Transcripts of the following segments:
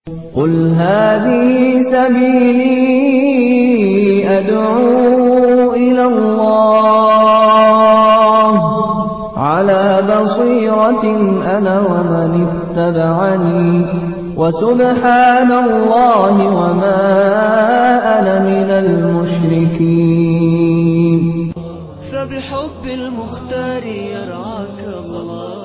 قل هذه سبيلي أدعو إلى الله على بصيرة أنا ومن اتبعني وسبحان الله وما أنا من المشركين فبحب المختار يرعاك الله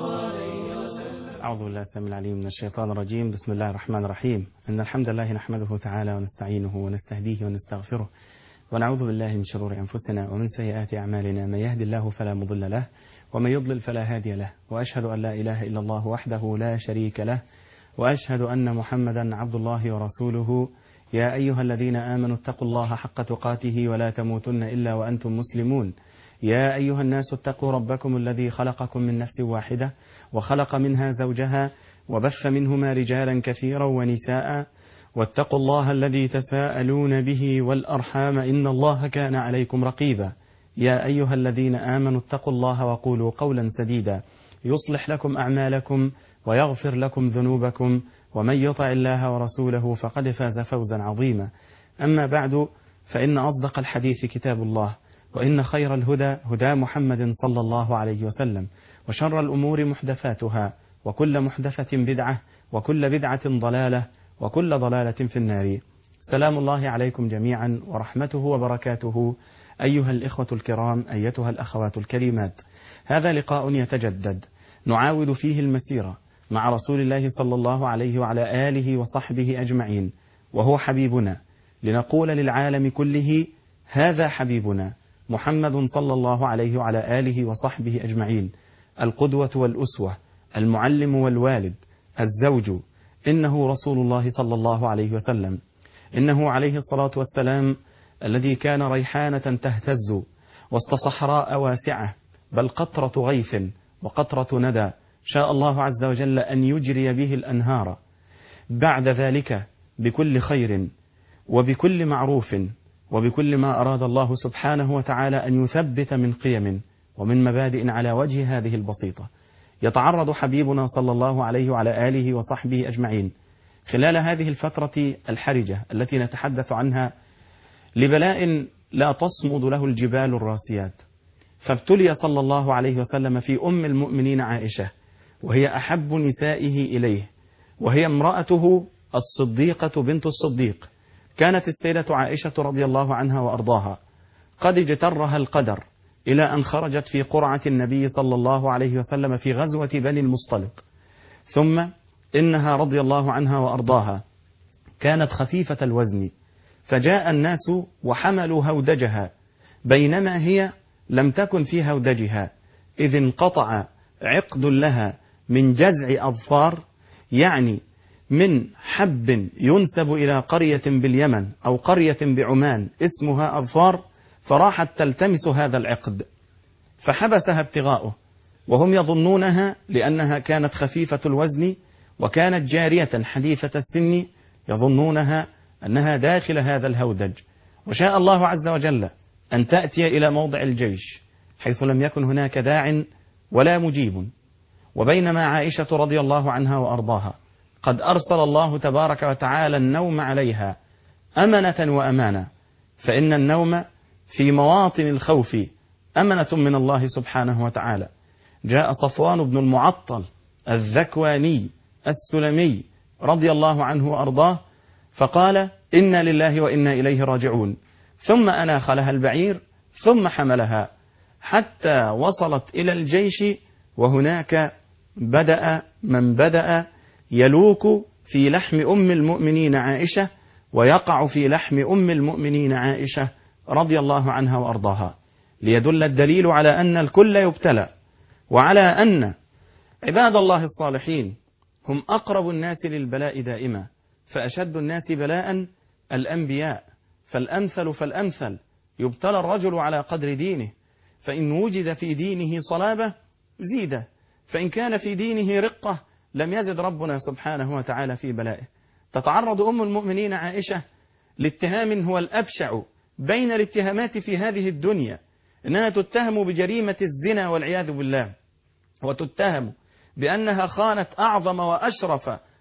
أعوذ بالله السميع العليم من الشيطان الرجيم بسم الله الرحمن الرحيم إن الحمد لله نحمده تعالى ونستعينه ونستهديه ونستغفره ونعوذ بالله من شرور أنفسنا ومن سيئات أعمالنا من يهد الله فلا مضل له ومن يضلل فلا هادي له وأشهد أن لا إله إلا الله وحده لا شريك له وأشهد أن محمدا عبد الله ورسوله يا أيها الذين آمنوا اتقوا الله حق تقاته ولا تموتن إلا وأنتم مسلمون يا أيها الناس اتقوا ربكم الذي خلقكم من نفس واحدة وخلق منها زوجها وبث منهما رجالا كثيرا ونساء واتقوا الله الذي تساءلون به والأرحام إن الله كان عليكم رقيبا يا أيها الذين آمنوا اتقوا الله وقولوا قولا سديدا يصلح لكم أعمالكم ويغفر لكم ذنوبكم ومن يطع الله ورسوله فقد فاز فوزا عظيما أما بعد فإن أصدق الحديث كتاب الله وإن خير الهدى هدى محمد صلى الله عليه وسلم وشر الأمور محدثاتها وكل محدثة بدعة وكل بدعة ضلالة وكل ضلالة في النار سلام الله عليكم جميعا ورحمته وبركاته أيها الإخوة الكرام أيتها الأخوات الكريمات هذا لقاء يتجدد نعاود فيه المسيرة مع رسول الله صلى الله عليه وعلى آله وصحبه أجمعين وهو حبيبنا لنقول للعالم كله هذا حبيبنا محمد صلى الله عليه وعلى آله وصحبه أجمعين القدوة والأسوة المعلم والوالد الزوج إنه رسول الله صلى الله عليه وسلم إنه عليه الصلاة والسلام الذي كان ريحانة تهتز وسط صحراء واسعة بل قطرة غيث وقطرة ندى شاء الله عز وجل أن يجري به الأنهار بعد ذلك بكل خير وبكل معروف وبكل ما أراد الله سبحانه وتعالى أن يثبت من قيم ومن مبادئ على وجه هذه البسيطة يتعرض حبيبنا صلى الله عليه وعلى آله وصحبه أجمعين خلال هذه الفترة الحرجة التي نتحدث عنها لبلاء لا تصمد له الجبال الراسيات فابتلي صلى الله عليه وسلم في أم المؤمنين عائشة وهي أحب نسائه إليه وهي امرأته الصديقة بنت الصديق كانت السيدة عائشة رضي الله عنها وأرضاها قد اجترها القدر إلى أن خرجت في قرعة النبي صلى الله عليه وسلم في غزوة بني المصطلق ثم إنها رضي الله عنها وأرضاها كانت خفيفة الوزن فجاء الناس وحملوا هودجها بينما هي لم تكن في هودجها إذ انقطع عقد لها من جزع أظفار يعني من حب ينسب إلى قرية باليمن أو قرية بعمان اسمها أظفار فراحت تلتمس هذا العقد فحبسها ابتغاؤه وهم يظنونها لأنها كانت خفيفة الوزن وكانت جارية حديثة السن يظنونها أنها داخل هذا الهودج وشاء الله عز وجل أن تأتي إلى موضع الجيش حيث لم يكن هناك داع ولا مجيب وبينما عائشة رضي الله عنها وأرضاها قد أرسل الله تبارك وتعالى النوم عليها أمنة وأمانة فإن النوم في مواطن الخوف أمنة من الله سبحانه وتعالى جاء صفوان بن المعطل الذكواني السلمي رضي الله عنه وأرضاه فقال إنا لله وإنا إليه راجعون ثم أناخ لها البعير ثم حملها حتى وصلت إلى الجيش وهناك بدأ من بدأ يلوك في لحم أم المؤمنين عائشة ويقع في لحم أم المؤمنين عائشة رضي الله عنها وأرضاها ليدل الدليل على أن الكل يبتلى وعلى أن عباد الله الصالحين هم أقرب الناس للبلاء دائما فأشد الناس بلاء الأنبياء فالأمثل فالأمثل يبتلى الرجل على قدر دينه فإن وجد في دينه صلابة زيد فإن كان في دينه رقة لم يزد ربنا سبحانه وتعالى في بلائه تتعرض أم المؤمنين عائشة لاتهام هو الأبشع بين الاتهامات في هذه الدنيا إنها تتهم بجريمة الزنا والعياذ بالله وتتهم بأنها خانت أعظم وأشرف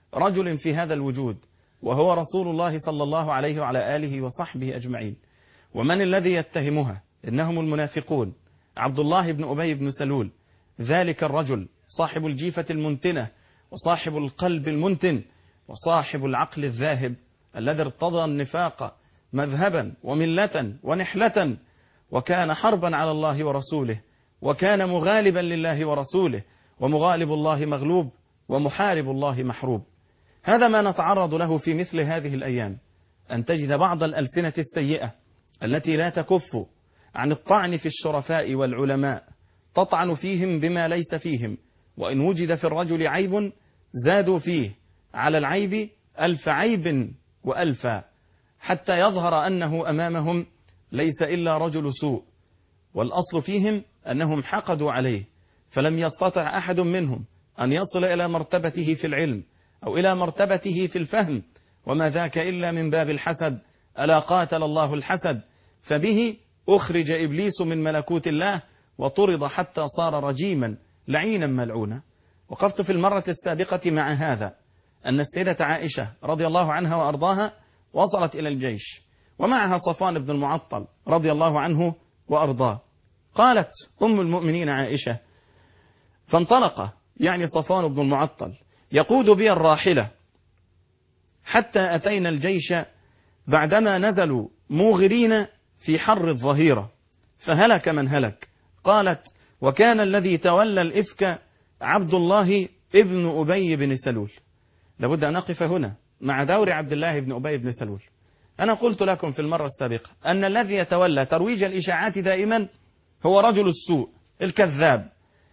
رجل في هذا الوجود وهو رسول الله صلى الله عليه وعلى آله وصحبه أجمعين ومن الذي يتهمها إنهم المنافقون عبد الله بن أبي بن سلول ذلك الرجل صاحب الجيفة المنتنة وصاحب القلب المنتن وصاحب العقل الذاهب الذي ارتضى النفاق مذهبا وملة ونحلة وكان حربا على الله ورسوله وكان مغالبا لله ورسوله ومغالب الله مغلوب ومحارب الله محروب هذا ما نتعرض له في مثل هذه الأيام أن تجد بعض الألسنة السيئة التي لا تكف عن الطعن في الشرفاء والعلماء تطعن فيهم بما ليس فيهم وإن وجد في الرجل عيب زادوا فيه على العيب ألف عيب وألفا حتى يظهر أنه أمامهم ليس إلا رجل سوء والأصل فيهم أنهم حقدوا عليه فلم يستطع أحد منهم أن يصل إلى مرتبته في العلم أو إلى مرتبته في الفهم وما ذاك إلا من باب الحسد ألا قاتل الله الحسد فبه أخرج إبليس من ملكوت الله وطرد حتى صار رجيما لعينا ملعونا وقفت في المرة السابقة مع هذا أن السيدة عائشة رضي الله عنها وأرضاها وصلت إلى الجيش ومعها صفوان بن المعطل رضي الله عنه وأرضاه قالت أم المؤمنين عائشة فانطلق يعني صفوان بن المعطل يقود بي الراحلة حتى أتينا الجيش بعدما نزلوا موغرين في حر الظهيرة فهلك من هلك قالت وكان الذي تولى الإفك عبد الله ابن أبي بن سلول لابد أن نقف هنا مع دور عبد الله بن أبي بن سلول أنا قلت لكم في المرة السابقة أن الذي يتولى ترويج الإشاعات دائما هو رجل السوء الكذاب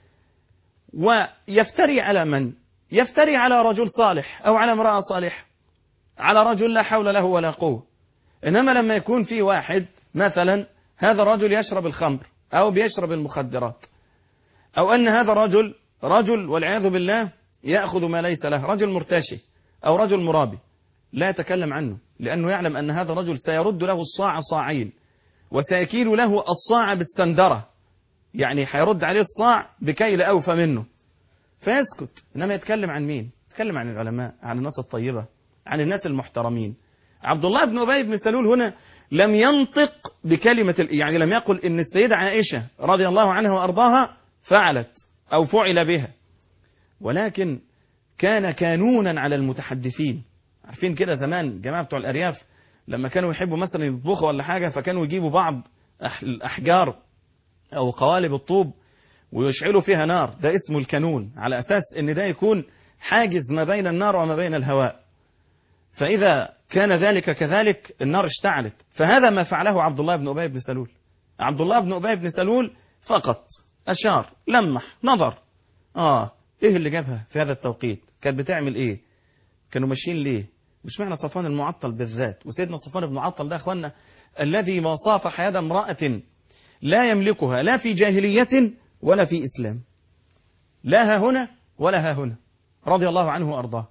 ويفتري على من؟ يفتري على رجل صالح أو على امرأة صالحة على رجل لا حول له ولا قوة إنما لما يكون في واحد مثلا هذا الرجل يشرب الخمر أو بيشرب المخدرات أو أن هذا الرجل رجل والعياذ بالله يأخذ ما ليس له رجل مرتشي أو رجل مرابي لا يتكلم عنه لأنه يعلم أن هذا الرجل سيرد له الصاع صاعين وسيكيل له الصاع بالسندرة يعني هيرد عليه الصاع بكيل أوفى منه فيسكت إنما يتكلم عن مين يتكلم عن العلماء عن الناس الطيبة عن الناس المحترمين عبد الله بن أبي بن سلول هنا لم ينطق بكلمة يعني لم يقل إن السيدة عائشة رضي الله عنها وأرضاها فعلت أو فعل بها ولكن كان كانونا على المتحدثين عارفين كده زمان جماعة بتوع الأرياف لما كانوا يحبوا مثلا يطبخوا ولا حاجة فكانوا يجيبوا بعض الأحجار أو قوالب الطوب ويشعلوا فيها نار ده اسمه الكانون على أساس أن ده يكون حاجز ما بين النار وما بين الهواء فإذا كان ذلك كذلك النار اشتعلت فهذا ما فعله عبد الله بن أبي بن سلول عبد الله بن أبي بن سلول فقط أشار لمح نظر آه إيه اللي جابها في هذا التوقيت كانت بتعمل إيه كانوا ماشيين ليه مش معنى صفوان المعطل بالذات وسيدنا صفوان بن معطل ده أخوانا الذي ما صافح يد امرأة لا يملكها لا في جاهلية ولا في إسلام لا ها هنا ولا ها هنا رضي الله عنه وأرضاه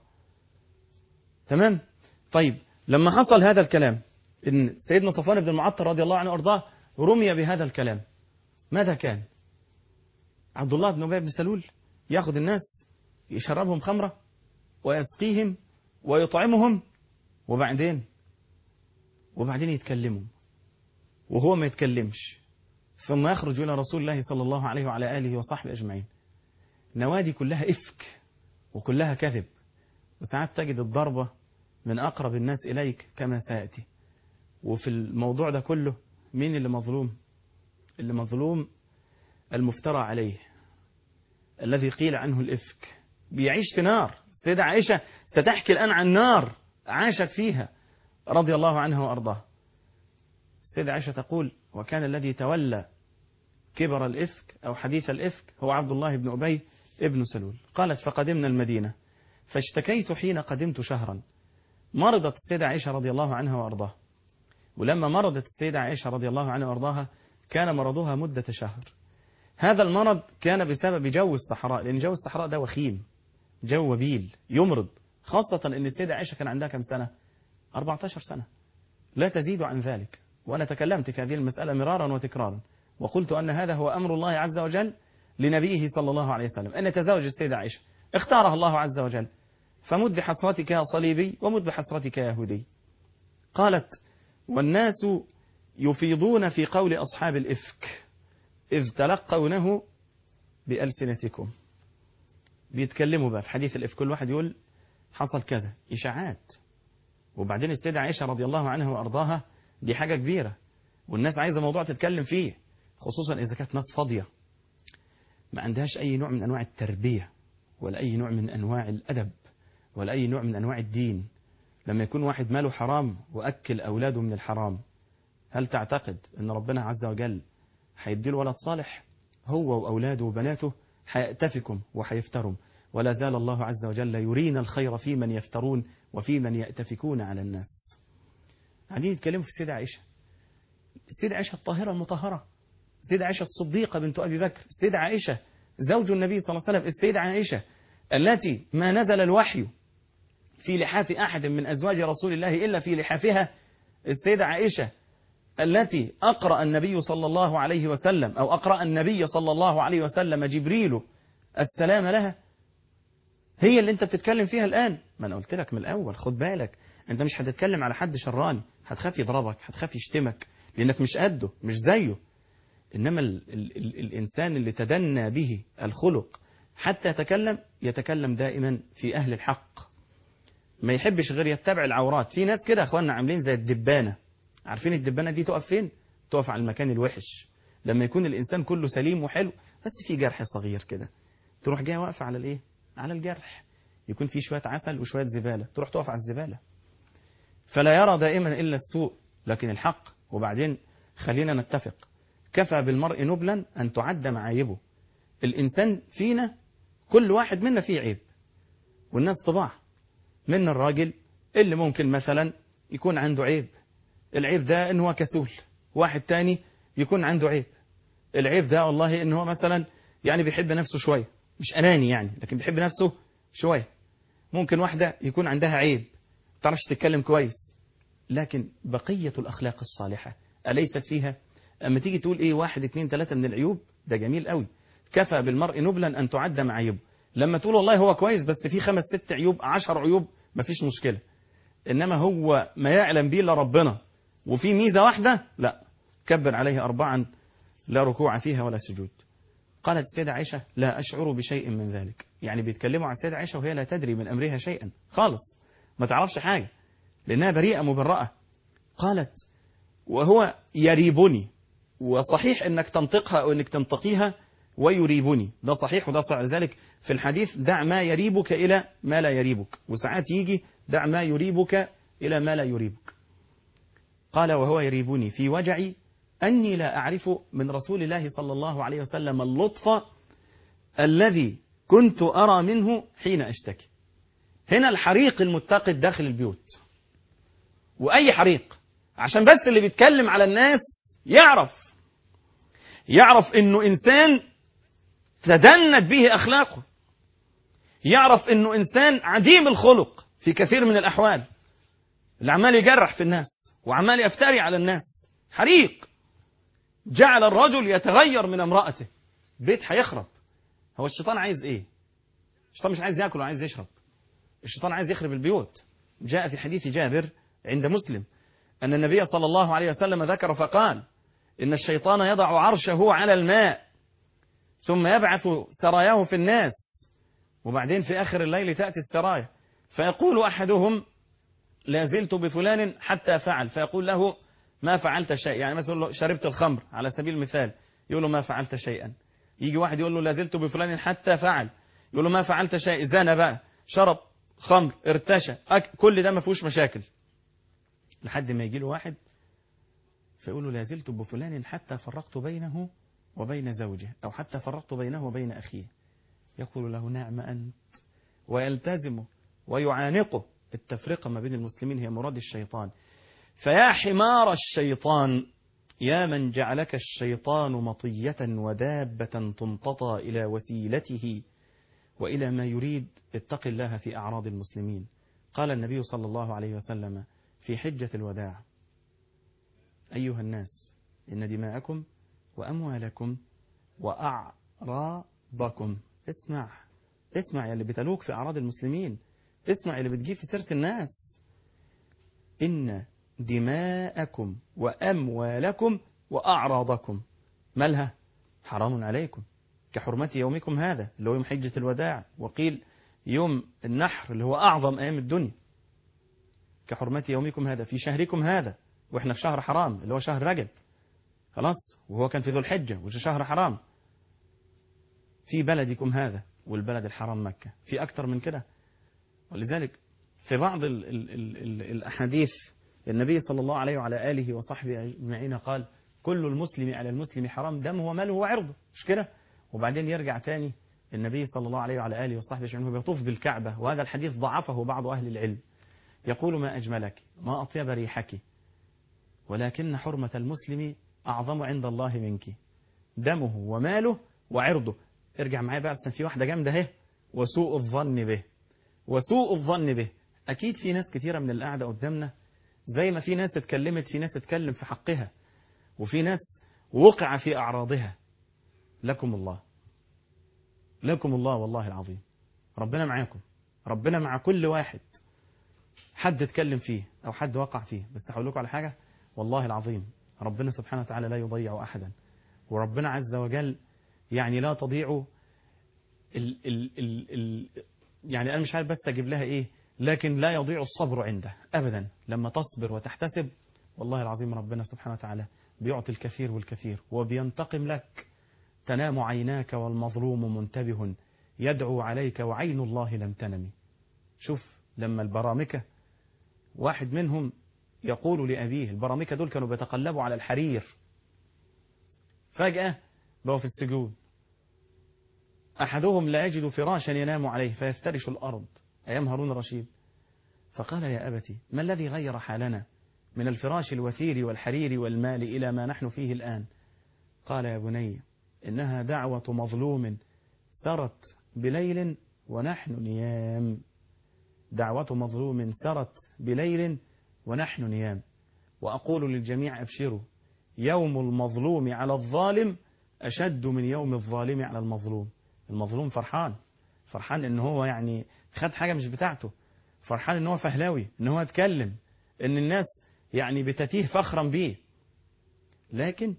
تمام طيب لما حصل هذا الكلام إن سيدنا صفوان بن المعطل رضي الله عنه وأرضاه رمي بهذا الكلام ماذا كان عبد الله بن أبي بن سلول ياخذ الناس يشربهم خمرة ويسقيهم ويطعمهم وبعدين وبعدين يتكلموا وهو ما يتكلمش ثم يخرج إلى رسول الله صلى الله عليه وعلى آله وصحبه أجمعين نوادي كلها إفك وكلها كذب وساعات تجد الضربة من أقرب الناس إليك كما سيأتي وفي الموضوع ده كله مين اللي مظلوم اللي مظلوم المفترى عليه الذي قيل عنه الإفك بيعيش في نار السيدة عائشة ستحكي الآن عن نار عاشت فيها رضي الله عنها وأرضاه السيدة عائشة تقول وكان الذي تولى كبر الإفك أو حديث الإفك هو عبد الله بن أبي ابن سلول قالت فقدمنا المدينة فاشتكيت حين قدمت شهرا مرضت السيدة عائشة رضي الله عنها وأرضاها ولما مرضت السيدة عائشة رضي الله عنها وأرضاها كان مرضها مدة شهر هذا المرض كان بسبب جو الصحراء لأن جو الصحراء ده وخيم جو وبيل يمرض خاصة أن السيدة عائشة كان عندها كم سنة 14 سنة لا تزيد عن ذلك وأنا تكلمت في هذه المسألة مرارا وتكرارا وقلت أن هذا هو أمر الله عز وجل لنبيه صلى الله عليه وسلم أن يتزوج السيدة عائشة اختارها الله عز وجل فمت بحسرتك يا صليبي ومت بحسرتك يا يهودي قالت والناس يفيضون في قول أصحاب الإفك إذ تلقونه بألسنتكم بيتكلموا بقى في حديث الإفك كل واحد يقول حصل كذا إشاعات وبعدين السيدة عائشة رضي الله عنها وأرضاها دي حاجة كبيرة والناس عايزة موضوع تتكلم فيه خصوصا إذا كانت ناس فاضية ما عندهاش أي نوع من أنواع التربية ولا أي نوع من أنواع الأدب ولا أي نوع من أنواع الدين لما يكون واحد ماله حرام وأكل أولاده من الحرام هل تعتقد أن ربنا عز وجل هيديله ولد صالح هو وأولاده وبناته هيأتفكم وهيفتروا ولا زال الله عز وجل يرينا الخير في من يفترون وفي من يأتفكون على الناس قاعدين يتكلموا في السيدة عائشة السيدة عائشة الطاهرة المطهرة السيدة عائشة الصديقة بنت أبي بكر السيدة عائشة زوج النبي صلى الله عليه وسلم السيدة عائشة التي ما نزل الوحي في لحاف أحد من أزواج رسول الله إلا في لحافها السيدة عائشة التي أقرأ النبي صلى الله عليه وسلم أو أقرأ النبي صلى الله عليه وسلم جبريل السلام لها هي اللي انت بتتكلم فيها الآن ما أنا قلت لك من الأول خد بالك انت مش هتتكلم على حد شراني هتخاف يضربك هتخاف يشتمك لأنك مش قده مش زيه إنما ال ال ال الإنسان اللي تدنى به الخلق حتى يتكلم يتكلم دائما في أهل الحق ما يحبش غير يتبع العورات في ناس كده اخواننا عاملين زي الدبانة عارفين الدبانة دي تقف فين تقف على المكان الوحش لما يكون الإنسان كله سليم وحلو بس في جرح صغير كده تروح جايه واقفة على الإيه على الجرح يكون في شوية عسل وشوية زبالة تروح تقف على الزبالة فلا يرى دائما إلا السوء لكن الحق وبعدين خلينا نتفق كفى بالمرء نبلا أن تعد معايبه الإنسان فينا كل واحد منا فيه عيب والناس طباع من الراجل اللي ممكن مثلا يكون عنده عيب العيب ده ان هو كسول واحد تاني يكون عنده عيب العيب ده والله ان هو مثلا يعني بيحب نفسه شوية مش أناني يعني لكن بيحب نفسه شوية ممكن واحدة يكون عندها عيب تعرفش تتكلم كويس لكن بقية الأخلاق الصالحة أليست فيها أما تيجي تقول إيه واحد اتنين تلاتة من العيوب ده جميل قوي كفى بالمرء نبلا أن تعد معايبه لما تقول والله هو كويس بس في خمس ست عيوب عشر عيوب مفيش مشكلة إنما هو ما يعلم به إلا ربنا وفي ميزة واحدة لا كبر عليه أربعا لا ركوع فيها ولا سجود قالت السيدة عائشة لا أشعر بشيء من ذلك يعني بيتكلموا عن السيدة عائشة وهي لا تدري من أمرها شيئا خالص ما تعرفش حاجة لأنها بريئة مبرأة قالت وهو يريبني وصحيح أنك تنطقها أو أنك تنطقيها ويريبني ده صحيح وده صحيح ذلك في الحديث دع ما يريبك إلى ما لا يريبك وساعات يجي دع ما يريبك إلى ما لا يريبك قال وهو يريبني في وجعي أني لا أعرف من رسول الله صلى الله عليه وسلم اللطف الذي كنت أرى منه حين أشتكي هنا الحريق المتقد داخل البيوت وأي حريق عشان بس اللي بيتكلم على الناس يعرف يعرف انه انسان تدنت به اخلاقه يعرف انه انسان عديم الخلق في كثير من الاحوال اللي عمال يجرح في الناس وعمال يفتري على الناس حريق جعل الرجل يتغير من امرأته بيت هيخرب هو الشيطان عايز ايه الشيطان مش عايز ياكل وعايز يشرب الشيطان عايز يخرب البيوت جاء في حديث جابر عند مسلم أن النبي صلى الله عليه وسلم ذكر فقال إن الشيطان يضع عرشه على الماء ثم يبعث سراياه في الناس وبعدين في آخر الليل تأتي السرايا فيقول أحدهم لا زلت بفلان حتى فعل فيقول له ما فعلت شيء يعني مثلا شربت الخمر على سبيل المثال يقول له ما فعلت شيئا يجي واحد يقول له لا زلت بفلان حتى فعل يقول له ما فعلت شيء زنى بقى شرب خمر ارتشى أك... كل ده ما فيهوش مشاكل لحد ما يجي له واحد فيقول له لا زلت بفلان حتى فرقت بينه وبين زوجه أو حتى فرقت بينه وبين أخيه يقول له نعم أنت ويلتزمه ويعانقه التفرقة ما بين المسلمين هي مراد الشيطان فيا حمار الشيطان يا من جعلك الشيطان مطية ودابة تنتطى إلى وسيلته وإلى ما يريد اتق الله في أعراض المسلمين قال النبي صلى الله عليه وسلم في حجة الوداع أيها الناس إن دماءكم وأموالكم وأعراضكم اسمع اسمع يا اللي بتلوك في أعراض المسلمين اسمع اللي بتجيب في سيرة الناس إن دماءكم وأموالكم وأعراضكم مالها حرام عليكم كحرمة يومكم هذا اللي هو يوم حجة الوداع وقيل يوم النحر اللي هو أعظم أيام الدنيا كحرمة يومكم هذا في شهركم هذا وإحنا في شهر حرام اللي هو شهر رجب خلاص وهو كان في ذو الحجة وش شهر حرام في بلدكم هذا والبلد الحرام مكة في أكتر من كده ولذلك في بعض ال ال ال ال الأحاديث النبي صلى الله عليه وعلى آله وصحبه أجمعين قال كل المسلم على المسلم حرام دمه وماله وعرضه مش كده وبعدين يرجع تاني النبي صلى الله عليه وعلى آله وصحبه أجمعين بيطوف بالكعبة وهذا الحديث ضعفه بعض أهل العلم يقول ما أجملك ما أطيب ريحك ولكن حرمة المسلم أعظم عند الله منك دمه وماله وعرضه ارجع معايا بقى عشان في واحدة جامدة اهي وسوء الظن به وسوء الظن به أكيد في ناس كتيرة من القعدة قدامنا زي ما في ناس اتكلمت في ناس اتكلم في حقها وفي ناس وقع في أعراضها لكم الله لكم الله والله العظيم ربنا معاكم ربنا مع كل واحد حد اتكلم فيه أو حد وقع فيه بس هقول لكم على حاجة والله العظيم ربنا سبحانه وتعالى لا يضيع أحدا وربنا عز وجل يعني لا تضيع ال ال ال ال يعني أنا مش عارف بس أجيب لها إيه لكن لا يضيع الصبر عنده أبدا لما تصبر وتحتسب والله العظيم ربنا سبحانه وتعالى بيعطي الكثير والكثير وبينتقم لك تنام عيناك والمظلوم منتبه يدعو عليك وعين الله لم تنم شوف لما البرامكة واحد منهم يقول لأبيه البرامكة دول كانوا بيتقلبوا على الحرير فجأة بقوا في السجون أحدهم لا يجد فراشا ينام عليه فيفترش الأرض أيام هارون الرشيد فقال يا أبتي ما الذي غير حالنا من الفراش الوثير والحرير والمال إلى ما نحن فيه الآن قال يا بني إنها دعوة مظلوم سرت بليل ونحن نيام دعوة مظلوم سرت بليل ونحن نيام وأقول للجميع أبشروا يوم المظلوم على الظالم أشد من يوم الظالم على المظلوم المظلوم فرحان فرحان ان هو يعني خد حاجة مش بتاعته فرحان ان هو فهلاوي ان هو اتكلم ان الناس يعني بتتيه فخرا بيه لكن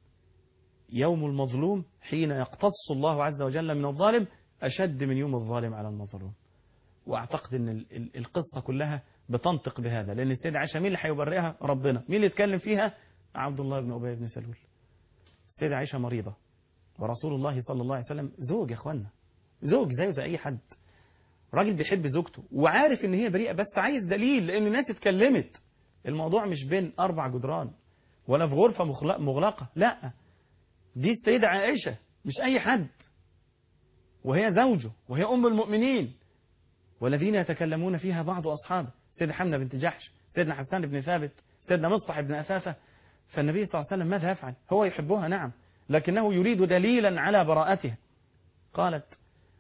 يوم المظلوم حين يقتص الله عز وجل من الظالم أشد من يوم الظالم على المظلوم وأعتقد أن ال- ال- القصة كلها بتنطق بهذا لأن السيدة عائشة مين اللي هيبرئها ربنا مين اللي يتكلم فيها عبد الله بن أبي بن سلول السيدة عائشة مريضة ورسول الله صلى الله عليه وسلم زوج يا اخوانا زوج زيه زي أي حد راجل بيحب زوجته وعارف ان هي بريئة بس عايز دليل لان الناس اتكلمت الموضوع مش بين اربع جدران ولا في غرفة مخلق- مغلقة لا دي السيدة عائشة مش اي حد وهي زوجه وهي ام المؤمنين والذين يتكلمون فيها بعض اصحابه سيدة حمنة بنت جحش سيدنا حسان بن ثابت سيدنا مصطح بن أثاثة فالنبي صلى الله عليه وسلم ماذا يفعل هو يحبها نعم لكنه يريد دليلا على براءتها قالت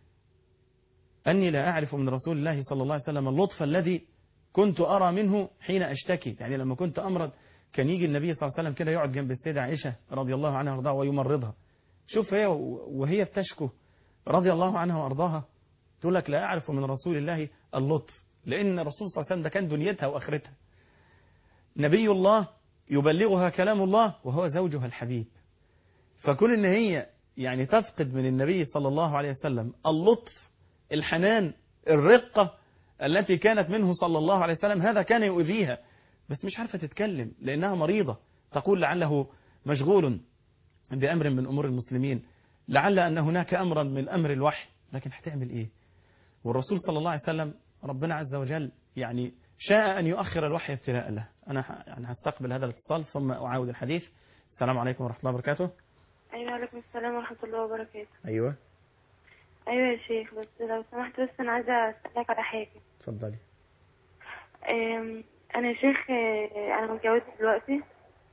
أني لا أعرف من رسول الله صلى الله عليه وسلم اللطف الذي كنت أرى منه حين أشتكي يعني لما كنت أمرض كان يجي النبي صلى الله عليه وسلم كده يقعد جنب السيدة عائشة رضي الله عنها وارضاها ويمرضها شوف هي وهي بتشكو رضي الله عنها وارضاها تقول لك لا أعرف من رسول الله اللطف لأن الرسول صلى الله عليه وسلم ده كان دنيتها وآخرتها نبي الله يبلغها كلام الله وهو زوجها الحبيب فكون ان هي يعني تفقد من النبي صلى الله عليه وسلم اللطف الحنان الرقة التي كانت منه صلى الله عليه وسلم هذا كان يؤذيها بس مش عارفة تتكلم لأنها مريضة تقول لعله مشغول بأمر من أمور المسلمين لعل أن هناك أمرا من أمر الوحي لكن هتعمل إيه والرسول صلى الله عليه وسلم ربنا عز وجل يعني شاء أن يؤخر الوحي ابتلاء له أنا ح- يعني هستقبل هذا الاتصال ثم أعاود الحديث السلام عليكم ورحمة الله وبركاته ايوه عليكم السلام ورحمه الله وبركاته أيوة ايوه يا شيخ بس لو سمحت بس انا عايزه اسالك على حاجه اتفضلي أم، انا يا شيخ أه، انا متجوزه دلوقتي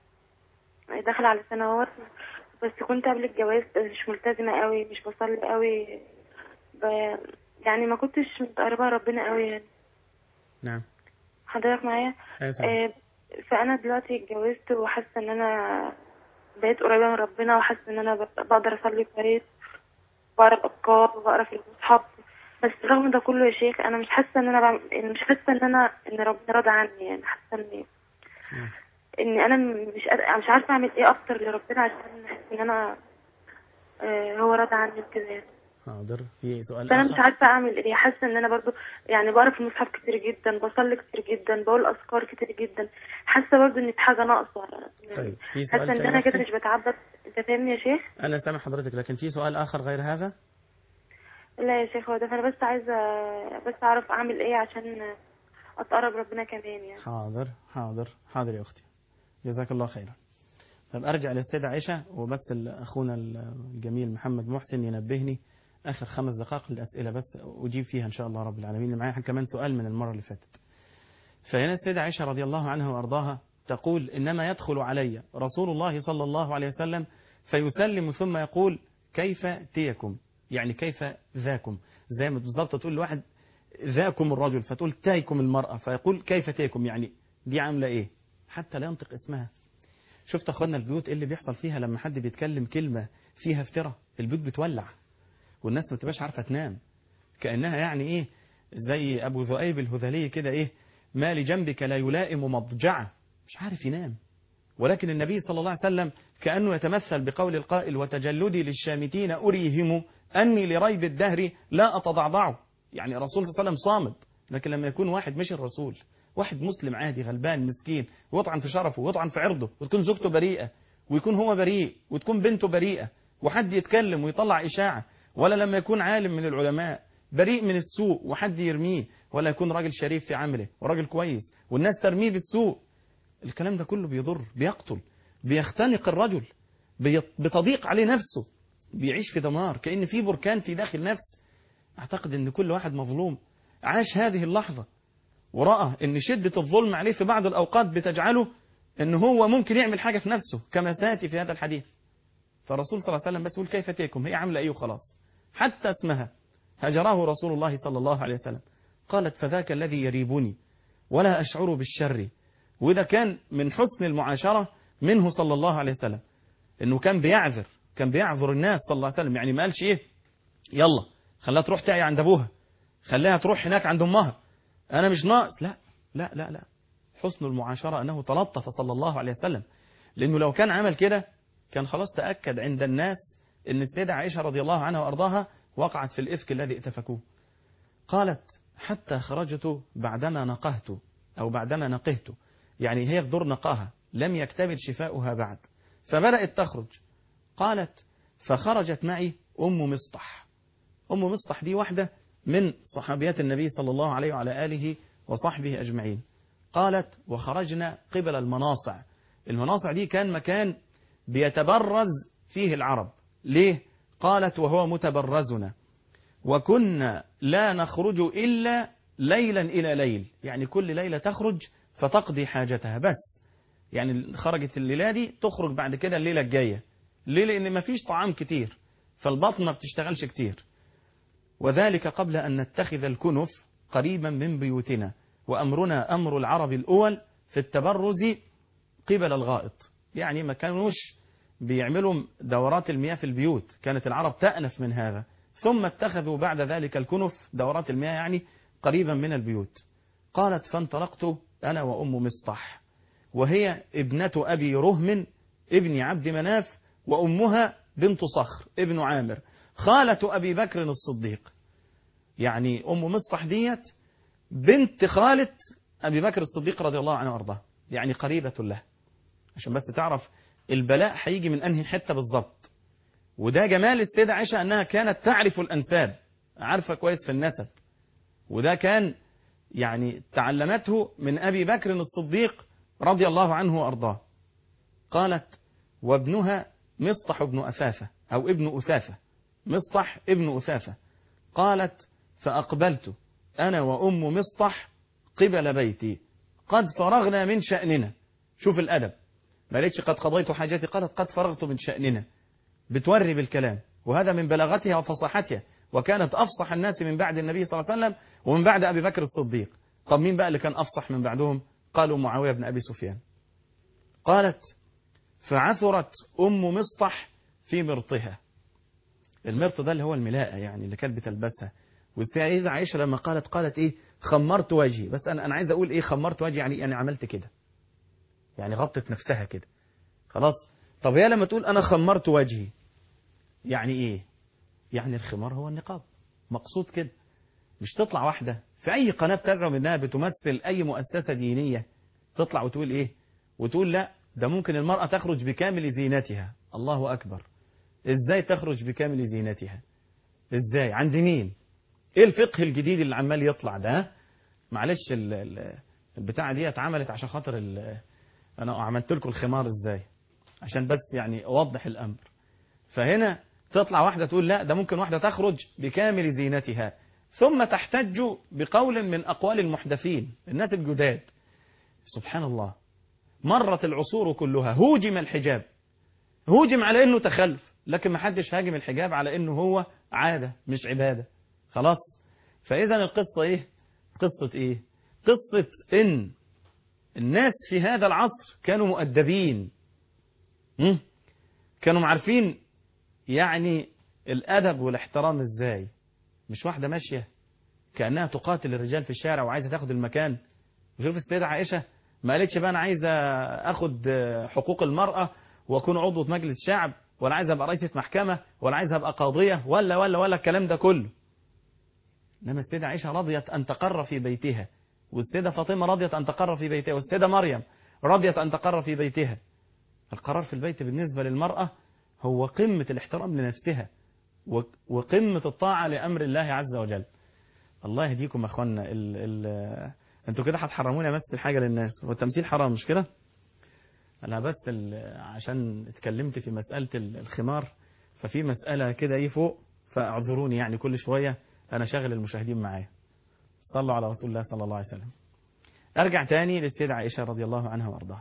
داخله على سنوات بس كنت قبل الجواز مش ملتزمه قوي مش بصلي قوي ب... يعني ما كنتش متقربه ربنا قوي يعني نعم حضرتك معايا أيوة سلام. أه، فانا دلوقتي اتجوزت وحاسه ان انا بقيت قريبه من ربنا وحاسه ان انا ب- بقدر اصلي كويس بقرا الاذكار وبقرا في المصحف بس رغم ده كله يا شيخ انا مش حاسه ان انا بعمل إن مش حاسه ان انا ان ربنا راضي عني يعني حاسه ان ان انا مش قادرة- مش عارفه اعمل ايه اكتر لربنا عشان احس ان انا آه، هو راضي عني كده يعني. حاضر في سؤال فانا مش آخر عارفه اعمل ايه حاسه ان انا برضو يعني بقرا في المصحف كتير جدا بصلي كتير جدا بقول اذكار كتير جدا حاسه برضو ان في حاجه ناقصه طيب في سؤال حاسه ان تاني انا كده أختي؟ مش بتعبد انت فاهمني يا شيخ أنا سامع حضرتك لكن في سؤال آخر غير هذا لا يا شيخ هو ده فانا بس عايزه بس اعرف اعمل ايه عشان اتقرب ربنا كمان يعني حاضر حاضر حاضر يا أختي جزاك الله خيرا طب أرجع للسيدة عائشة وبس ال- أخونا الجميل محمد محسن ينبهني آخر خمس دقائق للأسئلة بس أجيب فيها إن شاء الله رب العالمين معايا كمان سؤال من المرة اللي فاتت فهنا السيدة عائشة رضي الله عنها وأرضاها تقول إنما يدخل علي رسول الله صلى الله عليه وسلم فيسلم ثم يقول كيف تيكم يعني كيف ذاكم زي ما بالظبط تقول لواحد ذاكم الرجل فتقول تايكم المرأة فيقول كيف تيكم يعني دي عاملة إيه حتى لا ينطق اسمها شفت أخوانا البيوت إيه اللي بيحصل فيها لما حد بيتكلم كلمة فيها افتراء البيوت بتولع والناس ما تبقاش عارفة تنام كأنها يعني إيه زي أبو ذؤيب الهذلي كده إيه ما لجنبك لا يلائم مضجعه مش عارف ينام ولكن النبي صلى الله عليه وسلم كأنه يتمثل بقول القائل وتجلدي للشامتين أريهم أني لريب الدهر لا أتضعضعه يعني الرسول صلى الله عليه وسلم صامد لكن لما يكون واحد مش الرسول واحد مسلم عادي غلبان مسكين ويطعن في شرفه ويطعن في عرضه وتكون زوجته بريئة ويكون هو بريء وتكون بنته بريئة وحد يتكلم ويطلع إشاعة ولا لما يكون عالم من العلماء بريء من السوء وحد يرميه ولا يكون راجل شريف في عمله وراجل كويس والناس ترميه بالسوء الكلام ده كله بيضر بيقتل بيختنق الرجل بيط- بتضيق عليه نفسه بيعيش في دمار كأن في بركان في داخل نفس أعتقد أن كل واحد مظلوم عاش هذه اللحظة ورأى أن شدة الظلم عليه في بعض الأوقات بتجعله أن هو ممكن يعمل حاجة في نفسه كما سيأتي في هذا الحديث فالرسول صلى الله عليه وسلم بس يقول كيف تيكم هي عاملة أيه وخلاص حتى اسمها هجراه رسول الله صلى الله عليه وسلم قالت فذاك الذي يريبني ولا أشعر بالشر وده كان من حسن المعاشرة منه صلى الله عليه وسلم انه كان بيعذر كان بيعذر الناس صلى الله عليه وسلم يعني ما قالش ايه يلا خليها تروح تعي عند ابوها خليها تروح هناك عند امها انا مش ناقص لا لا لا لا حسن المعاشرة انه تلطف صلى الله عليه وسلم لانه لو كان عمل كده كان خلاص تأكد عند الناس ان السيدة عائشة رضي الله عنها وارضاها وقعت في الافك الذي ائتفكوه قالت حتى خرجت بعدما نقهت او بعدما نقهت يعني هي في دور نقاها لم يكتمل شفاؤها بعد فبدأت تخرج قالت فخرجت معي أم مصطح أم مصطح دي واحدة من صحابيات النبي صلى الله عليه وعلى آله وصحبه أجمعين قالت وخرجنا قبل المناصع المناصع دي كان مكان بيتبرز فيه العرب ليه؟ قالت وهو متبرزنا وكنا لا نخرج إلا ليلا إلى ليل يعني كل ليلة تخرج فتقضي حاجتها بس يعني خرجت الليلة دي تخرج بعد كده الليلة الجاية ليه لأن مفيش طعام كتير فالبطن ما بتشتغلش كتير وذلك قبل أن نتخذ الكنف قريبا من بيوتنا وأمرنا أمر العرب الأول في التبرز قبل الغائط يعني ما كانوش بيعملوا دورات المياه في البيوت كانت العرب تأنف من هذا ثم اتخذوا بعد ذلك الكنف دورات المياه يعني قريبا من البيوت قالت فانطلقت أنا وأم مصطح وهي ابنة أبي رهم ابن عبد مناف وأمها بنت صخر ابن عامر خالة أبي بكر الصديق يعني أم مصطح ديت بنت خالة أبي بكر الصديق رضي الله عنه وارضاه يعني قريبة له عشان بس تعرف البلاء هيجي من أنهي حتة بالضبط وده جمال السيدة عائشة أنها كانت تعرف الأنساب عارفة كويس في النسب وده كان يعني تعلمته من أبي بكر الصديق رضي الله عنه وأرضاه قالت وابنها مصطح ابن أثاثة أو ابن أثاثة مصطح ابن أثاثة قالت فأقبلت أنا وأم مصطح قبل بيتي قد فرغنا من شأننا شوف الأدب ما ليتش قد قضيت حاجتي قالت قد فرغت من شأننا بتوري بالكلام وهذا من بلاغتها وفصاحتها وكانت أفصح الناس من بعد النبي صلى الله عليه وسلم ومن بعد أبي بكر الصديق طب مين بقى اللي كان أفصح من بعدهم قالوا معاوية بن أبي سفيان قالت فعثرت أم مصطح في مرطها المرط ده اللي هو الملاءة يعني اللي كانت بتلبسها والسيدة عائشة لما قالت قالت ايه خمرت وجهي بس انا انا عايز اقول ايه خمرت وجهي يعني يعني عملت كده يعني غطت نفسها كده خلاص طب هي لما تقول انا خمرت وجهي يعني ايه يعني الخمار هو النقاب مقصود كده مش تطلع واحدة في اي قناة بتزعم انها بتمثل اي مؤسسة دينية تطلع وتقول ايه وتقول لا ده ممكن المرأة تخرج بكامل زينتها الله اكبر ازاي تخرج بكامل زينتها ازاي عند مين ايه الفقه الجديد اللي عمال يطلع ده معلش ال- ال- البتاعه دي اتعملت عشان خاطر ال- انا عملت لكم الخمار ازاي عشان بس يعني اوضح الامر فهنا تطلع واحده تقول لا ده ممكن واحده تخرج بكامل زينتها ثم تحتج بقول من اقوال المحدثين الناس الجداد سبحان الله مرت العصور كلها هوجم الحجاب هوجم على انه تخلف لكن ما حدش هاجم الحجاب على انه هو عاده مش عباده خلاص فاذا القصه ايه قصه ايه قصه ان الناس في هذا العصر كانوا مؤدبين م? كانوا عارفين يعني الادب والاحترام ازاي مش واحده ماشيه كانها تقاتل الرجال في الشارع وعايزه تاخد المكان وشوف السيده عائشه ما قالتش بقى انا عايزه اخد حقوق المراه واكون عضو مجلس شعب ولا عايز ابقى رئيسة محكمة ولا عايز ابقى قاضية ولا ولا ولا الكلام ده كله انما السيدة عائشة رضيت ان تقر في بيتها والسيدة فاطمة رضيت ان تقر في بيتها والسيدة مريم رضيت ان تقر في بيتها القرار في البيت بالنسبة للمرأة هو قمة الاحترام لنفسها و- وقمة الطاعة لأمر الله عز وجل الله يهديكم يا اخوانا ال ال انتوا كده هتحرموني امثل حاجة للناس هو التمثيل حرام مش كده؟ انا بس ال- عشان اتكلمت في مسألة ال- الخمار ففي مسألة كده ايه فوق فاعذروني يعني كل شوية انا شاغل المشاهدين معايا صلوا على رسول الله صلى الله عليه وسلم ارجع تاني للسيدة عائشة رضي الله عنها وارضاها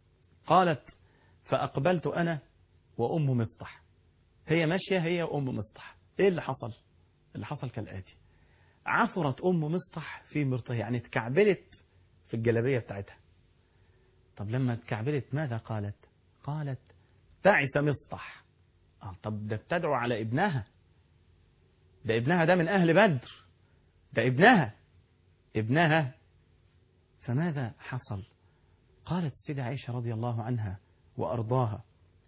قالت فاقبلت انا وام مصطح هي ماشية هي وام مصطح ايه اللي حصل اللي حصل كالآتي عثرت ام مصطح في مرتها يعني اتكعبلت في الجلابية بتاعتها طب لما اتكعبلت ماذا قالت قالت تعس مصطح آه طب ده بتدعو على ابنها ده ابنها ده من أهل بدر ده ابنها ابنها فماذا حصل قالت السيدة عائشة رضي الله عنها وأرضاها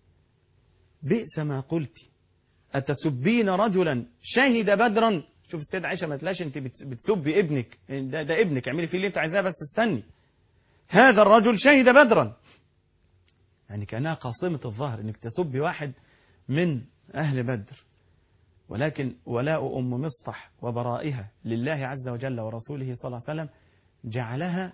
بئس ما قلت أتسبين رجلا شهد بدرا شوف السيدة عائشة ما تلاش انت بتس- بتسبي ابنك ده, ده ابنك اعملي فيه اللي انت عايزاه بس استني هذا الرجل شهد بدرا يعني كأنها قاصمة الظهر انك تسبي واحد من أهل بدر ولكن ولاء أم مصطح وبرائها لله عز وجل ورسوله صلى الله عليه وسلم جعلها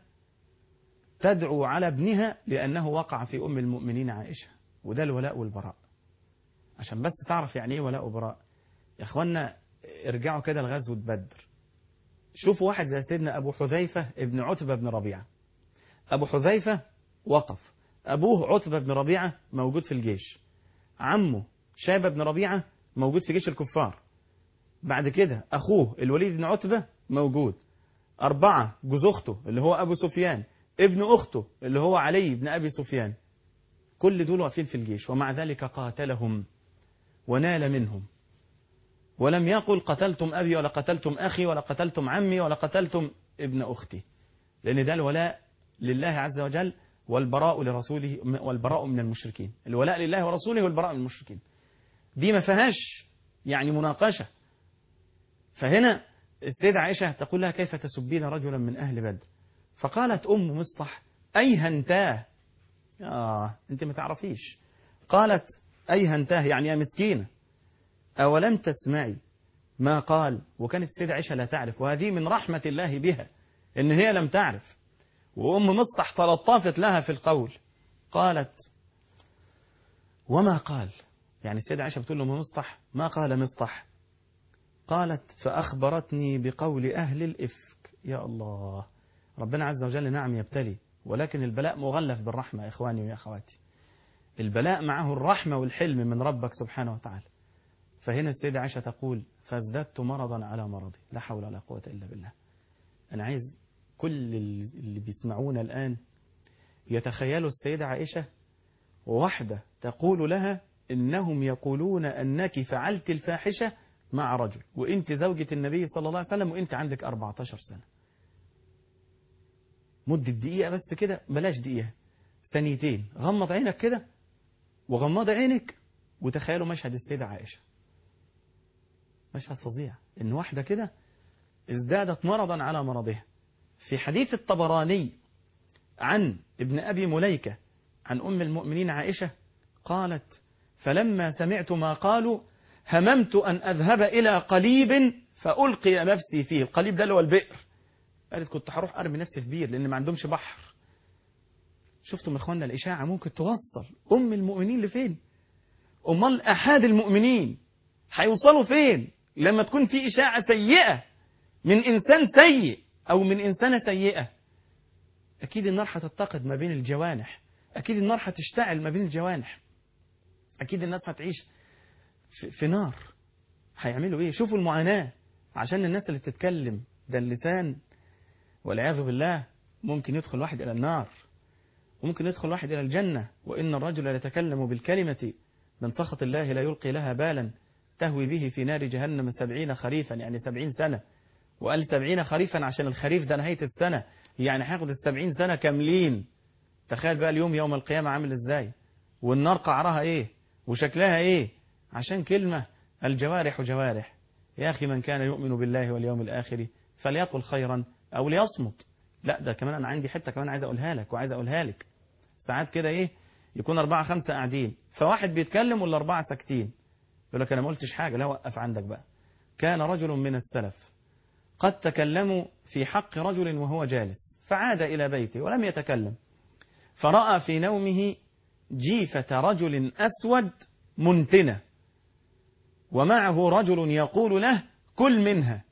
تدعو على ابنها لأنه وقع في أم المؤمنين عائشة وده الولاء والبراء عشان بس تعرف يعني ايه ولاء وبراء يا اخوانا ارجعوا كده لغزوة بدر شوفوا واحد زي سيدنا أبو حذيفة ابن عتبة بن ربيعة أبو حذيفة وقف أبوه عتبة بن ربيعة موجود في الجيش عمه شيبة بن ربيعة موجود في جيش الكفار بعد كده أخوه الوليد بن عتبة موجود أربعة جوز أخته اللي هو أبو سفيان ابن أخته اللي هو علي بن أبي سفيان كل دول واقفين في الجيش ومع ذلك قاتلهم ونال منهم ولم يقل قتلتم أبي ولا قتلتم أخي ولا قتلتم عمي ولا قتلتم ابن أختي لأن ده الولاء لله عز وجل والبراء لرسوله والبراء من المشركين الولاء لله ورسوله والبراء من المشركين دي ما فيهاش يعني مناقشة فهنا السيدة عائشة تقول لها كيف تسبين رجلا من أهل بدر فقالت أم مصطح أيهنتاه آه أنت ما تعرفيش قالت أيهنتاه يعني يا مسكينة أولم تسمعي ما قال وكانت السيدة عائشة لا تعرف وهذه من رحمة الله بها إن هي لم تعرف وأم مصطح تلطفت لها في القول قالت وما قال يعني السيدة عائشة بتقول له مصطح ما قال مصطح قالت فأخبرتني بقول أهل الإفك يا الله ربنا عز وجل نعم يبتلي ولكن البلاء مغلف بالرحمة يا إخواني ويا أخواتي البلاء معه الرحمة والحلم من ربك سبحانه وتعالى فهنا السيدة عائشة تقول فازددت مرضا على مرضي لا حول ولا قوة إلا بالله أنا عايز كل اللي بيسمعونا الآن يتخيلوا السيدة عائشة وواحدة تقول لها إنهم يقولون أنك فعلت الفاحشة مع رجل وانت زوجة النبي صلى الله عليه وسلم وانت عندك 14 سنة مدة دقيقة بس كده بلاش دقيقة ثانيتين غمض عينك كده وغمض عينك وتخيلوا مشهد السيدة عائشة مشهد فظيع ان واحدة كده ازدادت مرضا على مرضها في حديث الطبراني عن ابن أبي مليكة عن أم المؤمنين عائشة قالت فلما سمعت ما قالوا هممت أن أذهب إلى قليب فألقي نفسي فيه القليب ده اللي هو البئر قالت كنت هروح أرمي نفسي في بير لأن ما عندهمش بحر شفتم يا إخوانا الإشاعة ممكن توصل أم المؤمنين لفين أمال أحد المؤمنين هيوصلوا فين لما تكون في إشاعة سيئة من إنسان سيء أو من إنسانة سيئة أكيد النار هتتقد ما بين الجوانح أكيد النار هتشتعل ما بين الجوانح أكيد الناس هتعيش في, في نار هيعملوا إيه شوفوا المعاناة عشان الناس اللي بتتكلم ده اللسان والعياذ بالله ممكن يدخل واحد إلى النار وممكن يدخل واحد إلى الجنة وإن الرجل يتكلم بالكلمة من سخط الله لا يلقي لها بالا تهوي به في نار جهنم سبعين خريفا يعني سبعين سنة وقال سبعين خريفا عشان الخريف ده نهاية السنة يعني هياخد السبعين سنة كاملين تخيل بقى اليوم يوم القيامة عامل ازاي والنار قعرها ايه وشكلها ايه عشان كلمة الجوارح جوارح يا أخي من كان يؤمن بالله واليوم الآخر فليقل خيرا أو ليصمت لا ده كمان أنا عندي حتة كمان عايز أقولها لك وعايز أقولها لك ساعات كده إيه يكون أربعة خمسة قاعدين فواحد بيتكلم ولا أربعة ساكتين يقول لك أنا ما قلتش حاجة لا وقف عندك بقى كان رجل من السلف قد تكلموا في حق رجل وهو جالس فعاد إلى بيته ولم يتكلم فرأى في نومه جيفة رجل أسود منتنة ومعه رجل يقول له كل منها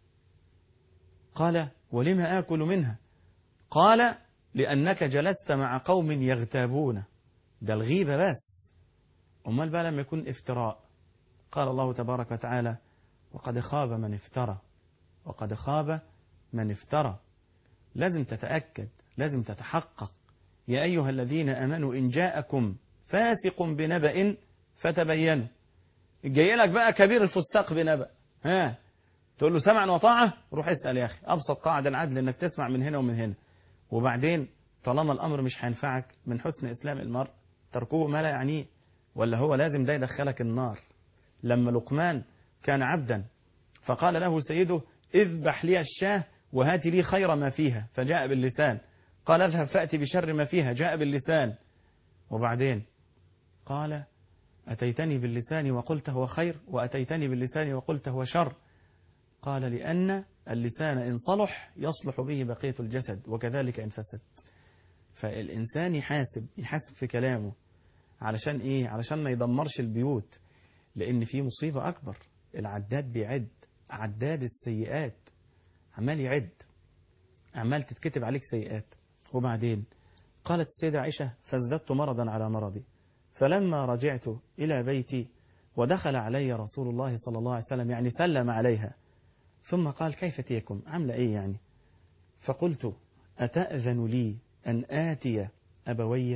قال ولم آكل منها قال لأنك جلست مع قوم يغتابون ده الغيبة بس أمال بقى لما يكون افتراء قال الله تبارك وتعالى وقد خاب من افترى وقد خاب من افترى لازم تتأكد لازم تتحقق يا أيها الذين أمنوا إن جاءكم فاسق بنبأ فتبينوا جاي لك بقى كبير الفساق بنبأ ها تقول له سمعا وطاعة روح اسأل يا أخي أبسط قاعدة العدل إنك تسمع من هنا ومن هنا وبعدين طالما الأمر مش هينفعك من حسن إسلام المرء تركوه ما لا يعنيه ولا هو لازم ده يدخلك النار لما لقمان كان عبدا فقال له سيده اذبح لي الشاه وهات لي خير ما فيها فجاء باللسان قال اذهب فأتي بشر ما فيها جاء باللسان وبعدين قال أتيتني باللسان وقلت هو خير وأتيتني باللسان وقلت هو شر قال لأن اللسان إن صلح يصلح به بقية الجسد وكذلك إن فسد فالإنسان يحاسب يحاسب في كلامه علشان إيه علشان ما يدمرش البيوت لأن في مصيبة أكبر العداد بيعد عداد السيئات عمال يعد عمال تتكتب عليك سيئات وبعدين قالت السيدة عائشة فازددت مرضا على مرضي فلما رجعت إلى بيتي ودخل علي رسول الله صلى الله عليه وسلم يعني سلم عليها ثم قال كيف تيكم عاملة إيه يعني فقلت أتأذن لي أن آتي أبوي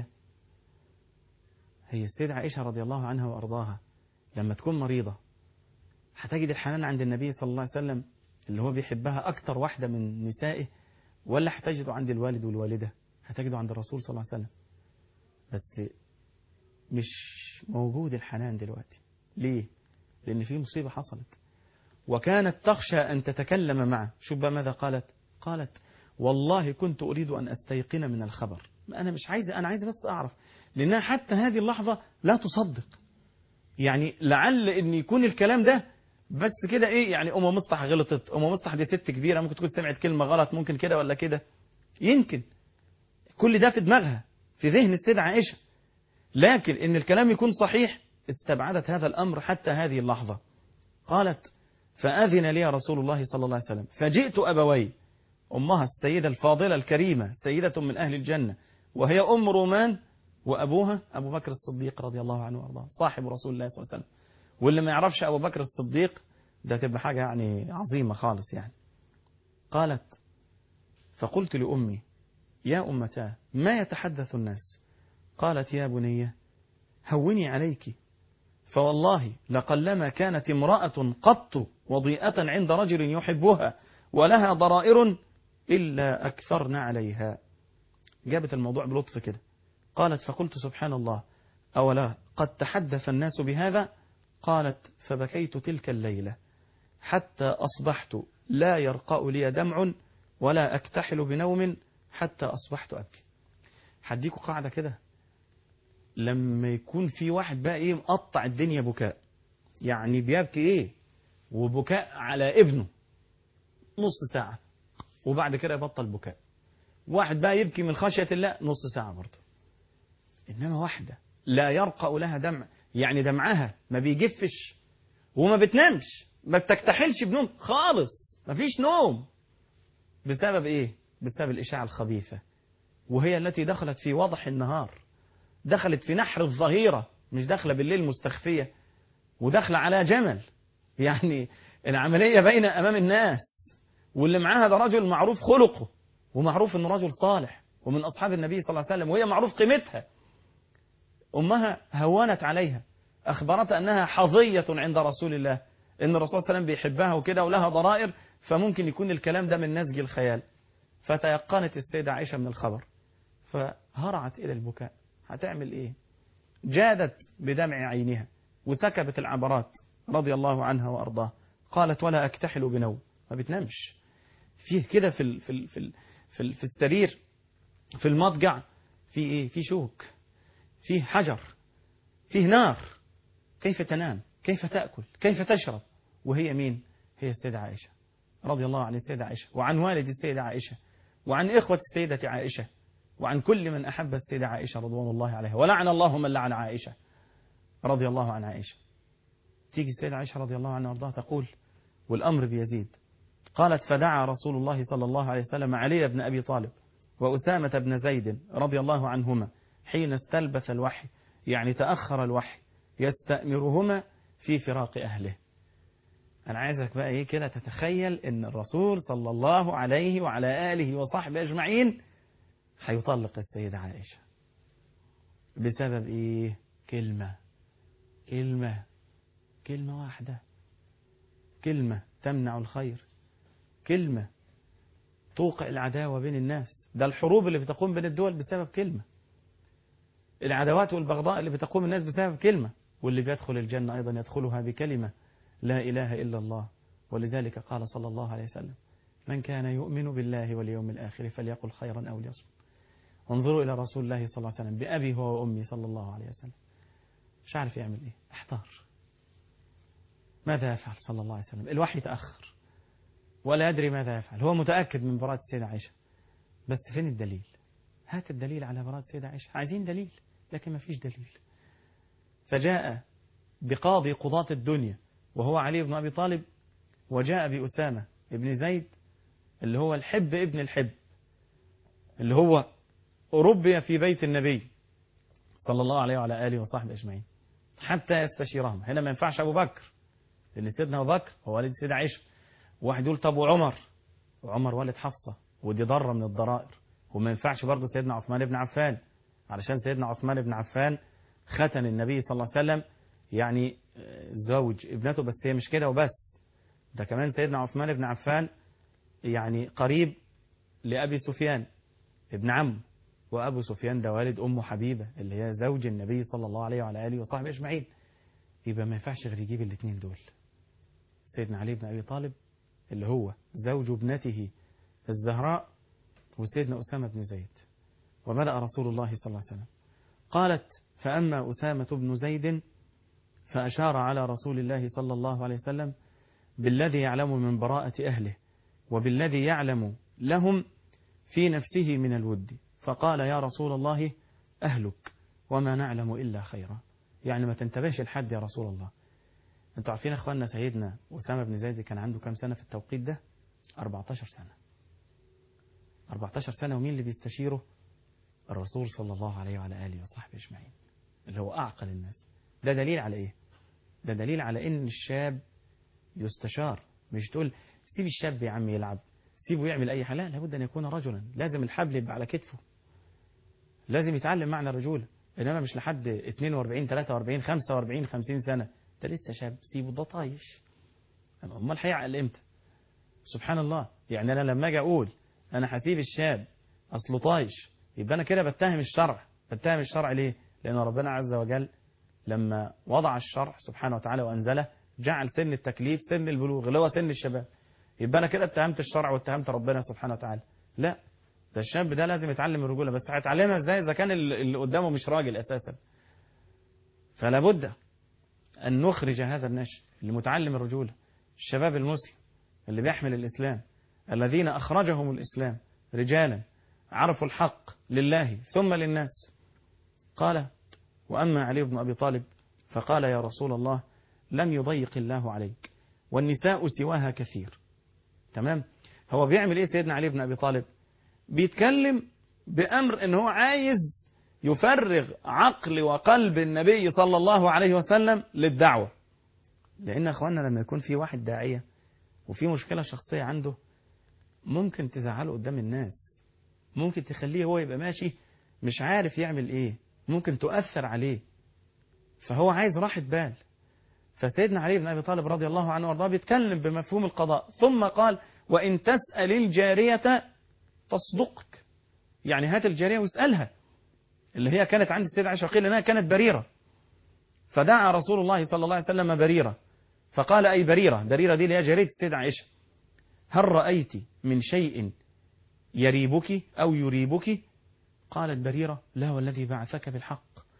هي السيدة عائشة رضي الله عنها وأرضاها لما تكون مريضة هتجد الحنان عند النبي صلى الله عليه وسلم اللي هو بيحبها أكتر واحدة من نسائه ولا هتجده عند الوالد والوالدة هتجده عند الرسول صلى الله عليه وسلم بس مش موجود الحنان دلوقتي ليه لأن في مصيبة حصلت وكانت تخشى أن تتكلم معه شوف بقى ماذا قالت قالت والله كنت أريد أن أستيقن من الخبر أنا مش عايزة أنا عايزة بس أعرف لأنها حتى هذه اللحظة لا تصدق يعني لعل أن يكون الكلام ده بس كده إيه يعني أم مصطح غلطت أم مصطح دي ست كبيرة ممكن تكون سمعت كلمة غلط ممكن كده ولا كده يمكن كل ده في دماغها في ذهن السيدة عائشة لكن إن الكلام يكون صحيح استبعدت هذا الأمر حتى هذه اللحظة قالت فأذن لي رسول الله صلى الله عليه وسلم فجئت أبوي أمها السيدة الفاضلة الكريمة سيدة من أهل الجنة وهي أم رومان وأبوها أبو بكر الصديق رضي الله عنه وأرضاه صاحب رسول الله صلى الله عليه وسلم واللي ما يعرفش أبو بكر الصديق ده تبقى حاجة يعني عظيمة خالص يعني قالت فقلت لأمي يا أمتاه ما يتحدث الناس قالت يا بني هوني عليك فوالله لقلما كانت امرأة قط وضيئة عند رجل يحبها ولها ضرائر إلا أكثرن عليها جابت الموضوع بلطف كده قالت فقلت سبحان الله أولا قد تحدث الناس بهذا قالت فبكيت تلك الليلة حتى أصبحت لا يرقأ لي دمع ولا أكتحل بنوم حتى أصبحت أبكي هديكوا قاعدة كده لما يكون في واحد بقى ايه مقطع الدنيا بكاء يعني بيبكي ايه وبكاء على ابنه نص ساعة وبعد كده يبطل بكاء واحد بقى يبكي من خشية الله نص ساعة برضه إنما واحدة لا يرقأ لها دمع يعني دمعها ما بيجفش وما بتنامش ما بتكتحلش بنوم خالص ما فيش نوم بسبب ايه بسبب الإشاعة الخبيثة وهي التي دخلت في وضح النهار دخلت في نحر الظهيرة مش داخلة بالليل مستخفية وداخلة على جمل يعني العملية بين أمام الناس واللي معاها ده رجل معروف خلقه ومعروف انه رجل صالح ومن أصحاب النبي صلى الله عليه وسلم وهي معروف قيمتها أمها هونت عليها أخبرت أنها حظية عند رسول الله إن الرسول صلى الله عليه وسلم بيحبها وكده ولها ضرائر فممكن يكون الكلام ده من نسج الخيال فتيقنت السيدة عائشة من الخبر فهرعت إلى البكاء هتعمل إيه جادت بدمع عينها وسكبت العبرات رضي الله عنها وأرضاها قالت ولا أكتحل بنوم ما بتنامش فيه كده في ال في ال في ال في, ال في السرير في المضجع في ايه في شوك فيه حجر فيه نار كيف تنام كيف تأكل كيف تشرب وهي مين هي السيدة عائشة رضي الله عن السيدة عائشة وعن والد السيدة عائشة وعن إخوة السيدة عائشة وعن كل من أحب السيدة عائشة رضوان الله عليها ولعن الله من لعن عائشة رضي الله عن عائشة تيجي السيدة عائشة رضي الله عنها وارضاها تقول والأمر بيزيد قالت فدعا رسول الله صلى الله عليه وسلم علي بن أبي طالب وأسامة بن زيد رضي الله عنهما حين استلبث الوحي يعني تأخر الوحي يستأمرهما في فراق أهله أنا عايزك بقى إيه كده تتخيل إن الرسول صلى الله عليه وعلى آله وصحبه أجمعين هيطلق السيدة عائشة بسبب إيه كلمة كلمة كلمة واحدة كلمة تمنع الخير كلمة توقع العداوة بين الناس ده الحروب اللي بتقوم بين الدول بسبب كلمة العداوات والبغضاء اللي بتقوم الناس بسبب كلمة واللي بيدخل الجنة أيضا يدخلها بكلمة لا إله إلا الله ولذلك قال صلى الله عليه وسلم من كان يؤمن بالله واليوم الآخر فليقل خيرا أو ليصمت انظروا إلى رسول الله صلى الله عليه وسلم بأبي هو وأمي صلى الله عليه وسلم مش عارف يعمل إيه احتار ماذا يفعل صلى الله عليه وسلم الوحي تأخر ولا يدري ماذا يفعل هو متأكد من براءة السيدة عائشة بس فين الدليل هات الدليل على براءة السيدة عائشة عايزين دليل لكن ما فيش دليل فجاء بقاضي قضاة الدنيا وهو علي بن أبي طالب وجاء بأسامة ابن زيد اللي هو الحب ابن الحب اللي هو ربي في بيت النبي صلى الله عليه وعلى آله وصحبه أجمعين حتى يستشيرهم هنا ما ينفعش أبو بكر لأن سيدنا أبو بكر هو والد السيدة عائشة واحد يقول طب وعمر وعمر والد حفصة ودي ضرة من الضرائر وما ينفعش برضه سيدنا عثمان بن عفان علشان سيدنا عثمان بن عفان ختن النبي صلى الله عليه وسلم يعني زوج ابنته بس هي مش كده وبس ده كمان سيدنا عثمان بن عفان يعني قريب لأبي سفيان ابن عم وأبو سفيان ده والد أم حبيبة اللي هي زوج النبي صلى الله عليه وعلى آله وصحبه أجمعين يبقى ما ينفعش غير يجيب الاثنين دول سيدنا علي بن أبي طالب اللي هو زوج ابنته الزهراء وسيدنا أسامة بن زيد وبدأ رسول الله صلى الله عليه وسلم قالت فأما أسامة بن زيد فأشار على رسول الله صلى الله عليه وسلم بالذي يعلم من براءة أهله وبالذي يعلم لهم في نفسه من الود فقال يا رسول الله أهلك وما نعلم إلا خيرا يعني ما تنتبهش لحد يا رسول الله انتوا عارفين يا اخواننا سيدنا أسامة بن زيد كان عنده كام سنة في التوقيت ده 14 سنة 14 سنة ومين اللي بيستشيره الرسول صلى الله عليه وعلى آله وصحبه أجمعين اللي هو أعقل الناس ده دليل على إيه ده دليل على إن الشاب يستشار مش تقول سيب الشاب يا عم يلعب سيبه يعمل أي حاجة لا لابد أن يكون رجلا لازم الحبل يبقى على كتفه لازم يتعلم معنى الرجولة انما مش لحد 42 43 45 50 سنه ده لسه شاب سيبه ده طايش امال هيعقل امتى سبحان الله يعني انا لما اجي اقول انا هسيب الشاب اصله طايش يبقى انا كده بتهم الشرع بتهم الشرع ليه لان ربنا عز وجل لما وضع الشرع سبحانه وتعالى وانزله جعل سن التكليف سن البلوغ اللي هو سن الشباب يبقى انا كده اتهمت الشرع واتهمت ربنا سبحانه وتعالى لا ده الشاب ده لازم يتعلم الرجوله بس هيتعلمها ازاي اذا كان اللي قدامه مش راجل اساسا فلا بد ان نخرج هذا النشء اللي متعلم الرجوله الشباب المسلم اللي بيحمل الاسلام الذين اخرجهم الاسلام رجالا عرفوا الحق لله ثم للناس قال واما علي بن ابي طالب فقال يا رسول الله لم يضيق الله عليك والنساء سواها كثير تمام هو بيعمل ايه سيدنا علي بن ابي طالب بيتكلم بامر ان هو عايز يفرغ عقل وقلب النبي صلى الله عليه وسلم للدعوه لان يا اخواننا لما يكون في واحد داعيه وفي مشكله شخصيه عنده ممكن تزعله قدام الناس ممكن تخليه هو يبقى ماشي مش عارف يعمل ايه ممكن تؤثر عليه فهو عايز راحة بال فسيدنا علي بن أبي طالب رضي الله عنه وارضاه بيتكلم بمفهوم القضاء ثم قال وإن تسأل الجارية تصدقك يعني هات الجارية واسألها اللي هي كانت عند السيدة عائشة وقيل إنها كانت بريرة فدعا رسول الله صلى الله عليه وسلم بريرة فقال أي بريرة بريرة دي اللي هي جارية السيدة عائشة هل رأيت من شيء يريبك أو يريبك قالت بريرة لا والذي بعثك بالحق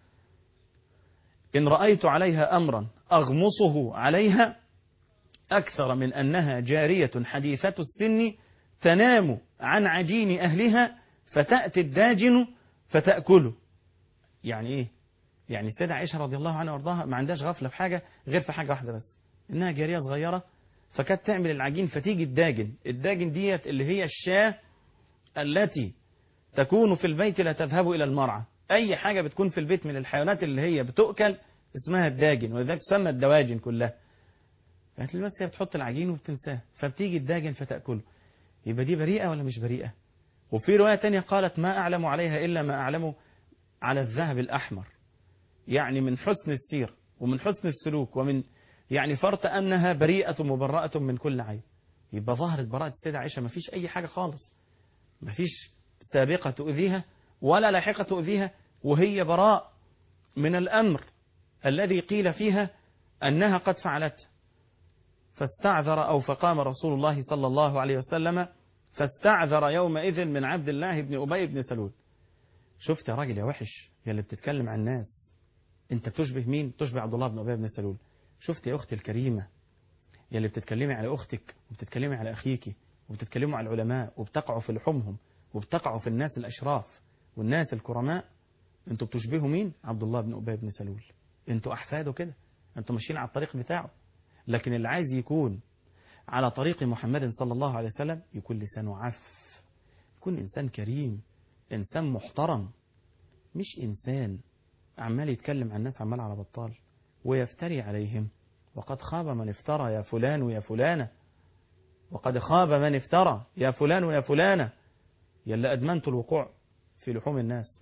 إن رأيت عليها أمرا أغمصه عليها أكثر من أنها جارية حديثة السن تنام عن عجين أهلها فتأتي الداجن فتأكله يعني إيه؟ يعني السيدة عائشة رضي الله عنها وارضاها ما عندهاش غفلة في حاجة غير في حاجة واحدة بس إنها جارية صغيرة فكانت تعمل العجين فتيجي الداجن الداجن ديت اللي هي الشاة التي تكون في البيت لا تذهب إلى المرعى أي حاجة بتكون في البيت من الحيوانات اللي هي بتؤكل اسمها الداجن ولذلك تسمى الدواجن كلها قالت لي بس هي بتحط العجين وبتنساه فبتيجي الداجن فتأكله يبقى دي بريئة ولا مش بريئة وفي رواية تانية قالت ما أعلم عليها إلا ما أعلم على الذهب الأحمر يعني من حسن السير ومن حسن السلوك ومن يعني فرط أنها بريئة مبرأة من كل عيب يبقى ظهرت براءة السيدة عائشة ما فيش أي حاجة خالص ما فيش سابقة تؤذيها ولا لاحقة تؤذيها وهي براء من الأمر الذي قيل فيها أنها قد فعلت فاستعذر أو فقام رسول الله صلى الله عليه وسلم فاستعذر يومئذ من عبد الله بن أبي بن سلول شفت يا راجل يا وحش يا اللي بتتكلم عن الناس انت بتشبه مين تشبه عبد الله بن أبي بن سلول شفت يا أختي الكريمة يا اللي بتتكلمي على أختك وبتتكلمي على أخيك وبتتكلموا على العلماء وبتقعوا في لحومهم وبتقعوا في الناس الأشراف والناس الكرماء انتوا بتشبهوا مين عبد الله بن أبي بن سلول انتوا أحفاده كده انتوا ماشيين على الطريق بتاعه لكن اللي عايز يكون على طريق محمد صلى الله عليه وسلم يكون لسانه عف يكون إنسان كريم إنسان محترم مش إنسان عمال يتكلم عن الناس عمال على بطال ويفتري عليهم وقد خاب من افترى يا فلان ويا فلانة وقد خاب من افترى يا فلان ويا فلانة يلا أدمنت الوقوع في لحوم الناس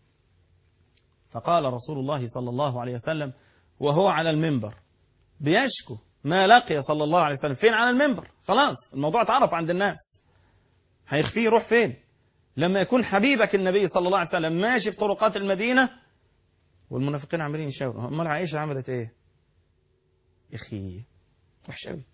فقال رسول الله صلى الله عليه وسلم وهو على المنبر بيشكو ما لقي صلى الله عليه وسلم فين على المنبر خلاص الموضوع اتعرف عند الناس هيخفيه يروح فين لما يكون حبيبك النبي صلى الله عليه وسلم ماشي في طرقات المدينة والمنافقين عمالين يشاوروا امال عائشة عملت ايه اخي وحش قوي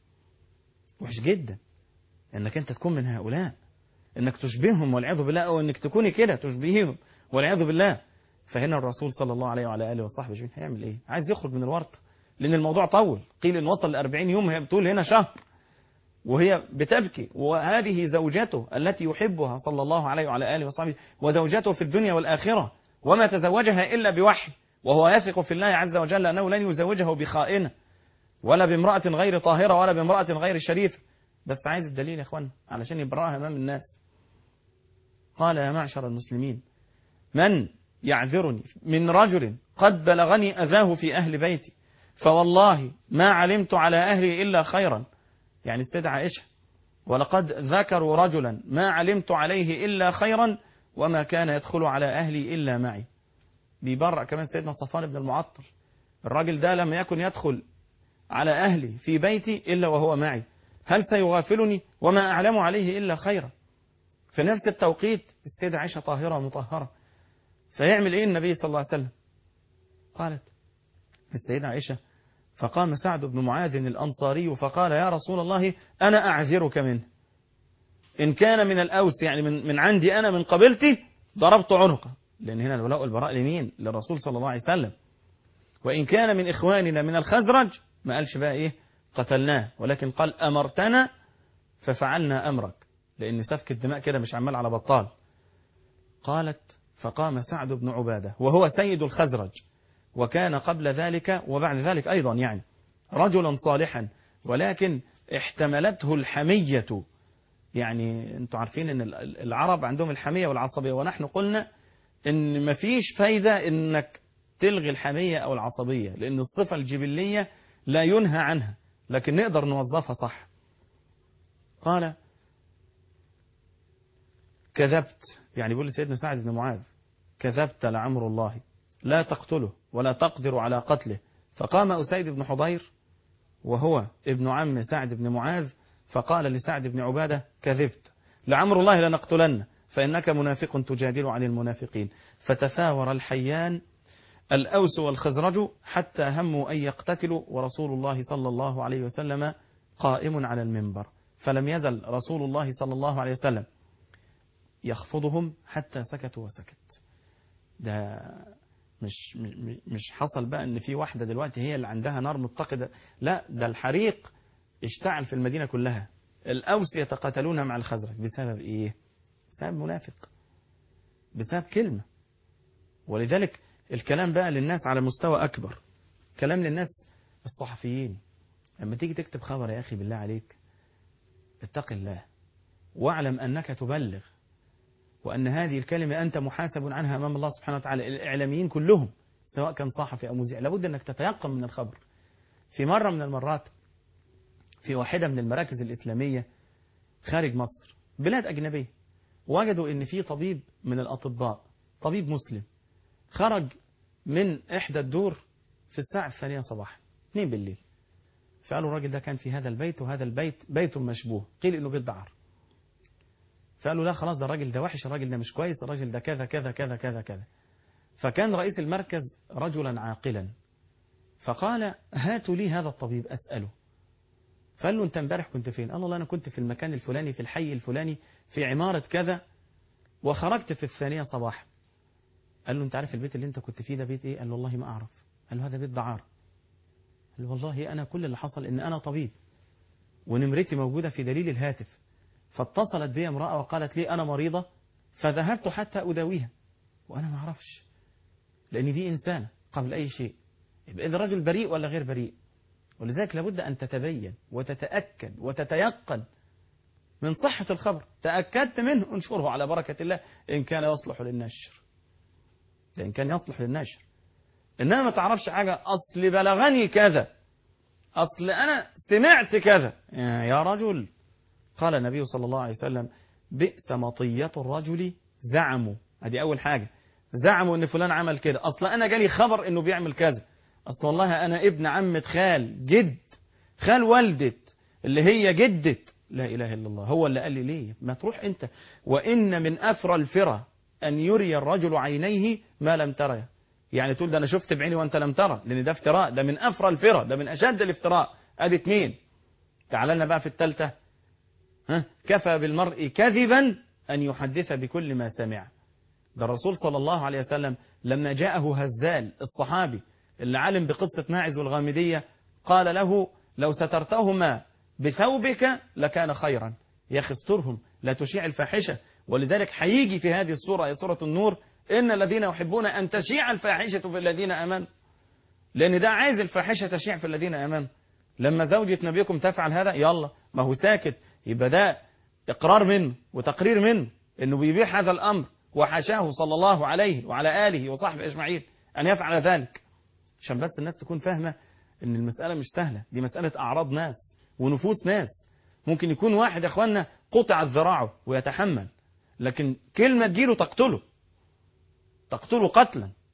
وحش جدا انك انت تكون من هؤلاء انك تشبههم والعياذ بالله او انك تكوني كده تشبههم والعياذ بالله فهنا الرسول صلى الله عليه وعلى اله وصحبه اجمعين هيعمل ايه عايز يخرج من الورطه لان الموضوع طول قيل ان وصل ل 40 يوم هي بتقول هنا شهر وهي بتبكي وهذه زوجته التي يحبها صلى الله عليه وعلى اله وصحبه وزوجته في الدنيا والاخره وما تزوجها الا بوحي وهو يثق في الله عز وجل انه لن يزوجه بخائنه ولا بامراه غير طاهره ولا بامراه غير شريفه بس عايز الدليل يا اخوانا علشان يبرأها امام الناس قال يا معشر المسلمين من يعذرني من رجل قد بلغني أذاه في أهل بيتي فوالله ما علمت على أهلي إلا خيرا يعني السيدة عائشة ولقد ذكروا رجلا ما علمت عليه إلا خيرا وما كان يدخل على أهلي إلا معي بيبرأ كمان سيدنا صفوان بن المعطل الراجل ده لم يكن يدخل على أهلي في بيتي إلا وهو معي هل سيغافلني وما أعلم عليه إلا خيرا في نفس التوقيت السيدة عائشة طاهرة مطهرة فيعمل إيه النبي صلى الله عليه وسلم قالت السيدة عائشة فقام سعد بن معاذ الأنصاري فقال يا رسول الله أنا أعذرك منه إن كان من الأوس يعني من, من عندي أنا من قبيلتي ضربت عنقه لأن هنا الولاء والبراء لمين للرسول صلى الله عليه وسلم وإن كان من إخواننا من الخزرج ما قالش بقى إيه قتلناه ولكن قال أمرتنا ففعلنا أمرك لأن سفك الدماء كده مش عمال على بطال قالت فقام سعد بن عبادة وهو سيد الخزرج وكان قبل ذلك وبعد ذلك أيضا يعني رجلا صالحا ولكن احتملته الحمية يعني انتوا عارفين ان العرب عندهم الحمية والعصبية ونحن قلنا ان مفيش فايدة انك تلغي الحمية او العصبية لان الصفة الجبلية لا ينهى عنها لكن نقدر نوظفها صح قال كذبت يعني بيقول سيدنا سعد بن معاذ كذبت لعمر الله لا تقتله ولا تقدر على قتله فقام أسيد بن حضير وهو ابن عم سعد بن معاذ فقال لسعد بن عبادة كذبت لعمر الله لنقتلن فإنك منافق تجادل عن المنافقين فتثاور الحيان الأوس والخزرج حتى هموا أن يقتتلوا ورسول الله صلى الله عليه وسلم قائم على المنبر فلم يزل رسول الله صلى الله عليه وسلم يخفضهم حتى سكتوا وسكت ده مش مش حصل بقى ان في واحده دلوقتي هي اللي عندها نار متقده لا ده الحريق اشتعل في المدينه كلها الاوس يتقاتلون مع الخزرج بسبب ايه بسبب منافق بسبب كلمه ولذلك الكلام بقى للناس على مستوى اكبر كلام للناس الصحفيين لما تيجي تكتب خبر يا اخي بالله عليك اتق الله واعلم انك تبلغ وأن هذه الكلمة أنت محاسب عنها أمام الله سبحانه وتعالى الإعلاميين كلهم سواء كان صحفي أو مذيع لابد أنك تتيقن من الخبر في مرة من المرات في واحدة من المراكز الإسلامية خارج مصر بلاد أجنبية وجدوا أن في طبيب من الأطباء طبيب مسلم خرج من إحدى الدور في الساعة الثانية صباحا 2 بالليل فقالوا الراجل ده كان في هذا البيت وهذا البيت بيت مشبوه قيل إنه بيت دعر فقالوا لا خلاص ده الراجل ده وحش الراجل ده مش كويس الراجل ده كذا كذا كذا كذا كذا فكان رئيس المركز رجلا عاقلا فقال هاتوا لي هذا الطبيب أسأله فقال له أنت امبارح كنت فين قال له أنا كنت في المكان الفلاني في الحي الفلاني في عمارة كذا وخرجت في الثانية صباحا قال له أنت عارف البيت اللي أنت كنت فيه ده بيت إيه قال له والله ما أعرف قال له هذا بيت دعارة قال له والله أنا كل اللي حصل إن أنا طبيب ونمرتي موجودة في دليل الهاتف فاتصلت بي امرأة وقالت لي أنا مريضة فذهبت حتى أداويها وأنا ما أعرفش لأن دي إنسانة قبل أي شيء يبقى إذا الرجل بريء ولا غير بريء ولذلك لابد أن تتبين وتتأكد وتتيقن من صحة الخبر تأكدت منه انشره على بركة الله إن كان يصلح للنشر ده إن كان يصلح للنشر إنما ما تعرفش حاجة أصل بلغني كذا أصل أنا سمعت كذا يا رجل قال النبي صلى الله عليه وسلم بئس مطية الرجل زعموا ادي أول حاجة زعموا إن فلان عمل كده أصل أنا جالي خبر إنه بيعمل كذا أصل والله أنا ابن عمة خال جد خال والدة اللي هي جدة لا إله إلا الله هو اللي قال لي ليه ما تروح أنت وإن من أفرى الفرى أن يري الرجل عينيه ما لم ترى يعني تقول ده أنا شفت بعيني وأنت لم ترى لأن ده افتراء ده من أفرى الفرى ده من أشد الافتراء أدي اتنين تعال لنا بقى في الثالثة ها كفى بالمرء كذبا أن يحدث بكل ما سمع ده الرسول صلى الله عليه وسلم لما جاءه هزال الصحابي اللي علم بقصة ماعز والغامدية قال له لو سترتهما بثوبك لكان خيرا يا اخي استرهم لا تشيع الفاحشة ولذلك هيجي في هذه السورة هي سورة النور إن الذين يحبون أن تشيع الفاحشة في الذين آمنوا لأن ده عايز الفاحشة تشيع في الذين آمنوا لما زوجة نبيكم تفعل هذا يلا ما هو ساكت يبقى ده إقرار منه وتقرير منه إنه بيبيح هذا الأمر وحاشاه صلى الله عليه وعلى آله وصحبه أجمعين أن يفعل ذلك عشان بس الناس تكون فاهمة إن المسألة مش سهلة دي مسألة أعراض ناس ونفوس ناس ممكن يكون واحد يا أخوانا قطع ذراعه ويتحمل لكن كلمة تجيله تقتله تقتله قتلا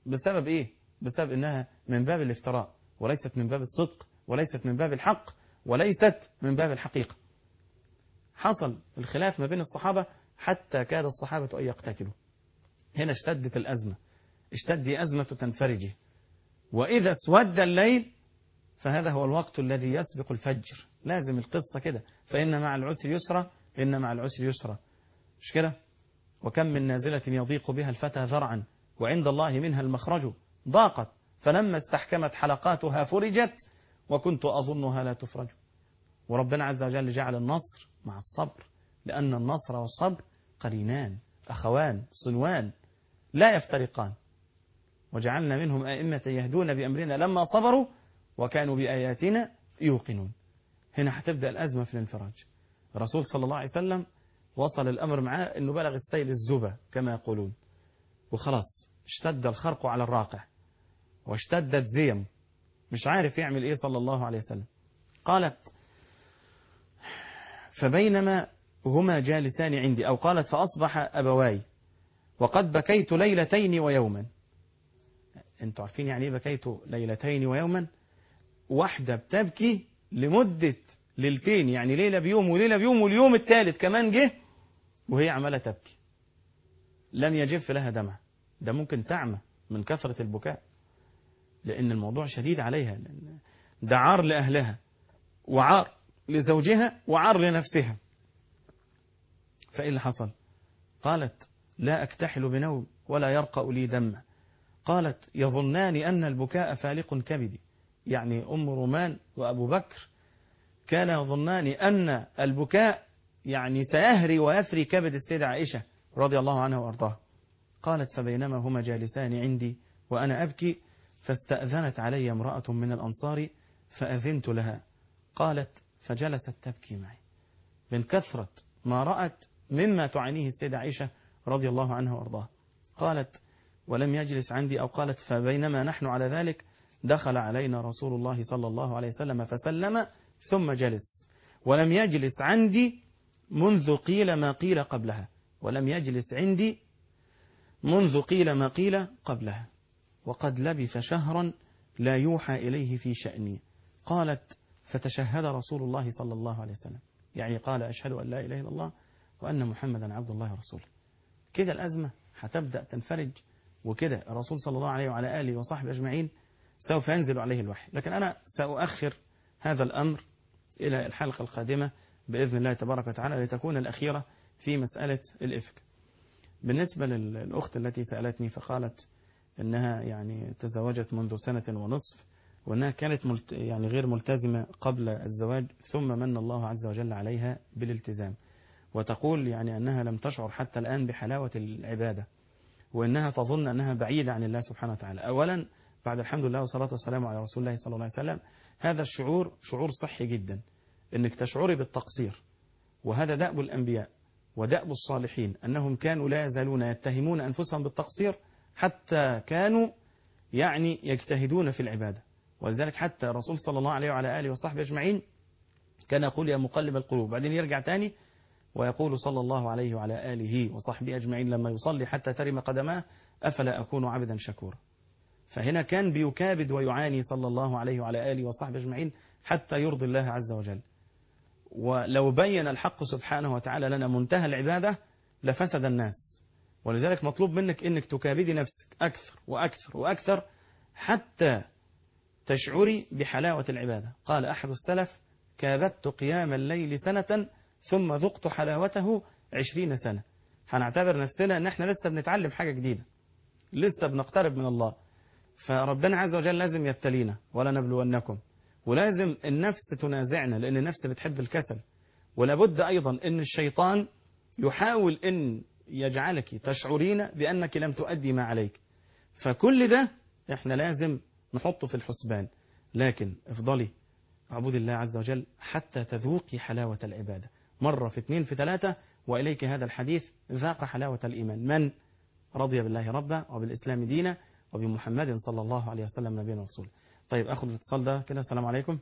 بسبب إيه؟ بسبب إنها من باب الافتراء وليست من باب الصدق وليست من باب الحق وليست من باب الحقيقة حصل الخلاف ما بين الصحابة حتى كاد الصحابة أن يقتتلوا هنا اشتدت الأزمة اشتد أزمة تنفرجه وإذا اسود الليل فهذا هو الوقت الذي يسبق الفجر لازم القصة كده فإن مع العسر يسرا إن مع العسر يسرا مش كده وكم من نازلة يضيق بها الفتى ذرعا وعند الله منها المخرج ضاقت فلما استحكمت حلقاتها فرجت وكنت أظنها لا تفرج وربنا عز وجل جعل النصر مع الصبر لأن النصر والصبر قرينان أخوان صنوان لا يفترقان وجعلنا منهم أئمة يهدون بأمرنا لما صبروا وكانوا بآياتنا يوقنون هنا هتبدأ الأزمة في الانفراج الرسول صلى الله عليه وسلم وصل الأمر معاه أنه بلغ السيل الزبا كما يقولون وخلاص اشتد الخرق على الراقع واشتدت زيم مش عارف يعمل ايه صلى الله عليه وسلم قالت فبينما هما جالسان عندي أو قالت فأصبح أبواي وقد بكيت ليلتين ويوما انتوا عارفين يعني ايه بكيت ليلتين ويوما واحدة بتبكي لمدة ليلتين يعني ليلة بيوم وليلة بيوم واليوم الثالث كمان جه وهي عمالة تبكي لم يجف لها دمع ده ممكن تعمى من كثرة البكاء لأن الموضوع شديد عليها لأن ده عار لأهلها وعار لزوجها وعار لنفسها فإيه اللي حصل قالت لا أكتحل بنوم ولا يرقأ لي دمع قالت يظنان أن البكاء فالق كبدي يعني أم رومان وأبو بكر كان يظنان أن البكاء يعني سيهري ويفري كبد السيدة عائشة رضي الله عنها وأرضاها قالت فبينما هما جالسان عندي وأنا أبكي فاستأذنت علي امرأة من الأنصار فأذنت لها قالت فجلست تبكي معي من كثرة ما رأت مما تعانيه السيدة عائشة رضي الله عنها وأرضاها قالت ولم يجلس عندي أو قالت فبينما نحن على ذلك دخل علينا رسول الله صلى الله عليه وسلم فسلم ثم جلس ولم يجلس عندي منذ قيل ما قيل قبلها ولم يجلس عندي منذ قيل ما قيل قبلها وقد لبث شهرا لا يوحى إليه في شأني قالت فتشهد رسول الله صلى الله عليه وسلم يعني قال أشهد أن لا إله إلا الله وأن محمدا عبد الله ورسوله كده الأزمة هتبدأ تنفرج وكده الرسول صلى الله عليه وعلى آله وصحبه أجمعين سوف ينزل عليه الوحي لكن أنا سأؤخر هذا الأمر إلى الحلقة القادمة بإذن الله تبارك وتعالى لتكون الأخيرة في مسألة الإفك بالنسبة للأخت التي سألتني فقالت أنها يعني تزوجت منذ سنة ونصف وأنها كانت ملت يعني غير ملتزمة قبل الزواج ثم من الله عز وجل عليها بالالتزام وتقول يعني أنها لم تشعر حتى الآن بحلاوة العبادة وأنها تظن أنها بعيدة عن الله سبحانه وتعالى أولا بعد الحمد لله والصلاة والسلام على رسول الله صلى الله عليه وسلم هذا الشعور شعور صحي جدا أنك تشعري بالتقصير وهذا دأب الأنبياء ودأب الصالحين أنهم كانوا لا يزالون يتهمون أنفسهم بالتقصير حتى كانوا يعني يجتهدون في العبادة ولذلك حتى الرسول صلى الله عليه وعلى آله وصحبه أجمعين كان يقول يا مقلب القلوب بعدين يرجع تاني ويقول صلى الله عليه وعلى آله وصحبه أجمعين لما يصلي حتى ترم قدماه أفلا أكون عبدا شكورا فهنا كان بيكابد ويعاني صلى الله عليه وعلى آله وصحبه أجمعين حتى يرضي الله عز وجل ولو بين الحق سبحانه وتعالى لنا منتهى العبادة لفسد الناس ولذلك مطلوب منك انك تكابدي نفسك أكثر وأكثر وأكثر حتى تشعري بحلاوة العبادة قال أحد السلف كابدت قيام الليل سنة ثم ذقت حلاوته عشرين سنة هنعتبر نفسنا ان احنا لسه بنتعلم حاجة جديدة لسه بنقترب من الله فربنا عز وجل لازم يبتلينا ولا نبلونكم ولازم النفس تنازعنا لأن النفس بتحب الكسل ولابد أيضا أن الشيطان يحاول أن يجعلك تشعرين بأنك لم تؤدي ما عليك فكل ده احنا لازم نحطه في الحسبان لكن افضلي اعبد الله عز وجل حتى تذوقي حلاوة العبادة مرة في اثنين في ثلاثة وإليك هذا الحديث ذاق حلاوة الإيمان من رضي بالله ربا وبالإسلام دينا وبمحمد صلى الله عليه وسلم نبينا ورسوله طيب اخد الاتصال ده كده السلام عليكم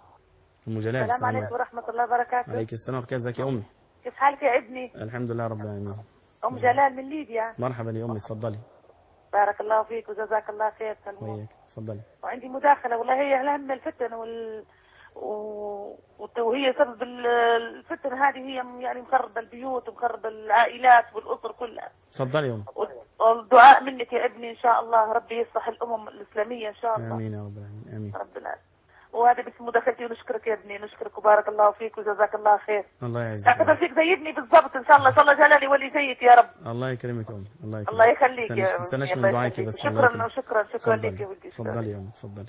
ام جلال السلام عليكم ورحمة الله وبركاته عليك السلام ورحمه الله ازيك يا امي كيف حالك يا ابني الحمد لله رب العالمين أم جلال من ليبيا مرحبا يا امي اتفضلي بارك الله فيك وجزاك الله خير سلمون وياك تفضلي وعندي مداخلة والله هي الهم الفتن وال و- والت- وهي سبب ال- الفتن هذه هي يعني مخربة البيوت ومخربة العائلات والأسر كلها تفضلي يا أم والدعاء منك يا ابني إن شاء الله ربي يصلح الأمم الإسلامية إن شاء الله آمين يا رب العالمين آمين رب العالمين وهذا بس مداخلتي ونشكرك يا ابني نشكرك وبارك الله فيك وجزاك الله خير الله يعزك اعتبر فيك زي ابني بالضبط ان شاء الله صلى جلالي ولي زيك يا رب الله يكرمك يا أم الله يكرمك الله يخليك تنساش- يا تنساناش ابني، من الله دعائك يخليك. بس الله شكرا يكرمك. وشكرا شكرا تفضلي. لك يا ولدي شكراً. تفضلي يا أم تفضلي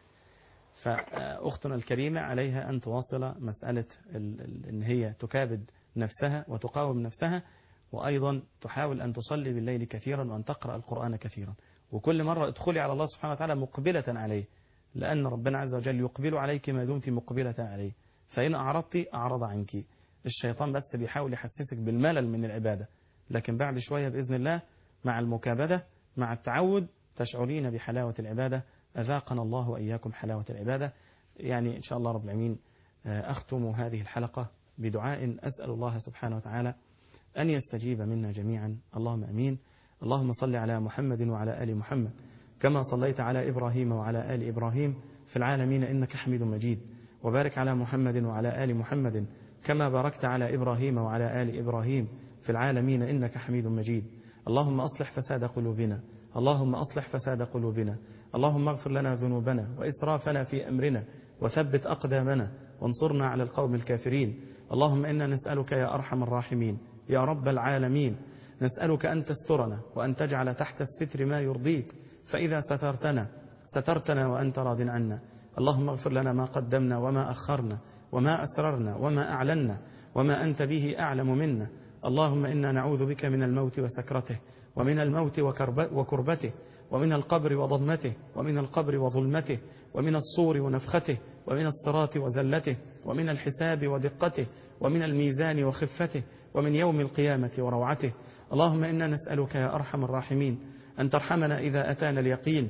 فأختنا الكريمة عليها أن تواصل مسألة ال- ال- أن هي تكابد نفسها وتقاوم نفسها وأيضا تحاول أن تصلي بالليل كثيرا وأن تقرأ القرآن كثيرا وكل مرة ادخلي على الله سبحانه وتعالى مقبلة عليه لأن ربنا عز وجل يقبل عليك ما دمت مقبلة عليه فإن أعرضت أعرض عنك الشيطان بس بيحاول يحسسك بالملل من العبادة لكن بعد شوية بإذن الله مع المكابدة مع التعود تشعرين بحلاوة العبادة أذاقنا الله وإياكم حلاوة العبادة يعني إن شاء الله رب العالمين آه، أختم هذه الحلقة بدعاء أسأل الله سبحانه وتعالى أن يستجيب منا جميعا اللهم أمين اللهم صل على محمد وعلى آل محمد كما صليت على إبراهيم وعلى آل إبراهيم في العالمين إنك حميد مجيد وبارك على محمد وعلى آل محمد كما باركت على إبراهيم وعلى آل إبراهيم في العالمين إنك حميد مجيد اللهم أصلح فساد قلوبنا اللهم أصلح فساد قلوبنا اللهم اغفر لنا ذنوبنا وإسرافنا في أمرنا وثبت أقدامنا وانصرنا على القوم الكافرين اللهم إنا نسألك يا أرحم الراحمين يا رب العالمين نسألك أن تسترنا وأن تجعل تحت الستر ما يرضيك فإذا سترتنا سترتنا وأنت راض عنا اللهم اغفر لنا ما قدمنا وما أخرنا وما أسررنا وما أعلنا وما أنت به أعلم منا اللهم إنا نعوذ بك من الموت وسكرته ومن الموت وكرب- وكربته ومن القبر وضمته ومن القبر وظلمته ومن الصور ونفخته ومن الصراط وزلته ومن الحساب ودقته ومن الميزان وخفته ومن يوم القيامة وروعته اللهم إنا نسألك يا أرحم الراحمين أن ترحمنا إذا أتانا اليقين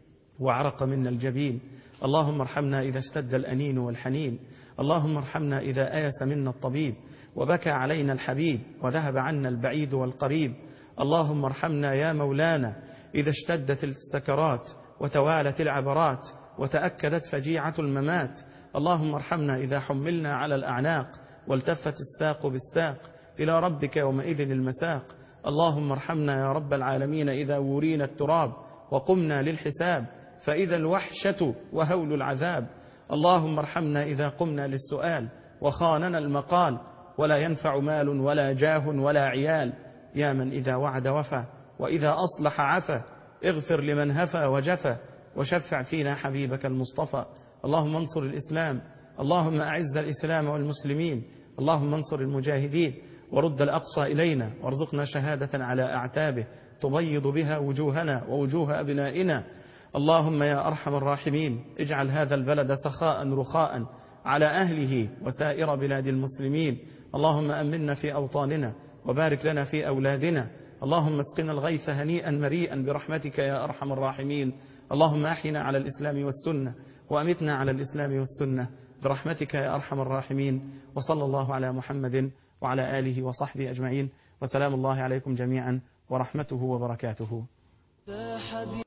وعرق منا الجبين اللهم ارحمنا إذا اشتد الأنين والحنين اللهم ارحمنا إذا آيس منا الطبيب وبكى علينا الحبيب وذهب عنا البعيد والقريب اللهم ارحمنا يا مولانا إذا اشتدت السكرات وتوالت العبرات وتأكدت فجيعة الممات اللهم ارحمنا إذا حملنا على الأعناق والتفت الساق بالساق إلى ربك يومئذ المساق اللهم ارحمنا يا رب العالمين إذا ورينا التراب وقمنا للحساب فإذا الوحشة وهول العذاب اللهم ارحمنا إذا قمنا للسؤال وخاننا المقال ولا ينفع مال ولا جاه ولا عيال يا من إذا وعد وفى وإذا أصلح عفا اغفر لمن هفى وجفى وشفع فينا حبيبك المصطفى اللهم انصر الإسلام اللهم أعز الإسلام والمسلمين اللهم انصر المجاهدين ورد الأقصى إلينا وارزقنا شهادة على أعتابه تبيض بها وجوهنا ووجوه أبنائنا اللهم يا أرحم الراحمين اجعل هذا البلد سخاء رخاء على أهله وسائر بلاد المسلمين اللهم أمنا في أوطاننا وبارك لنا في أولادنا اللهم اسقنا الغيث هنيئا مريئا برحمتك يا أرحم الراحمين اللهم أحينا على الإسلام والسنة وأمتنا على الإسلام والسنة برحمتك يا أرحم الراحمين وصلى الله على محمد وعلى آله وصحبه أجمعين وسلام الله عليكم جميعا ورحمته وبركاته يا حبيبي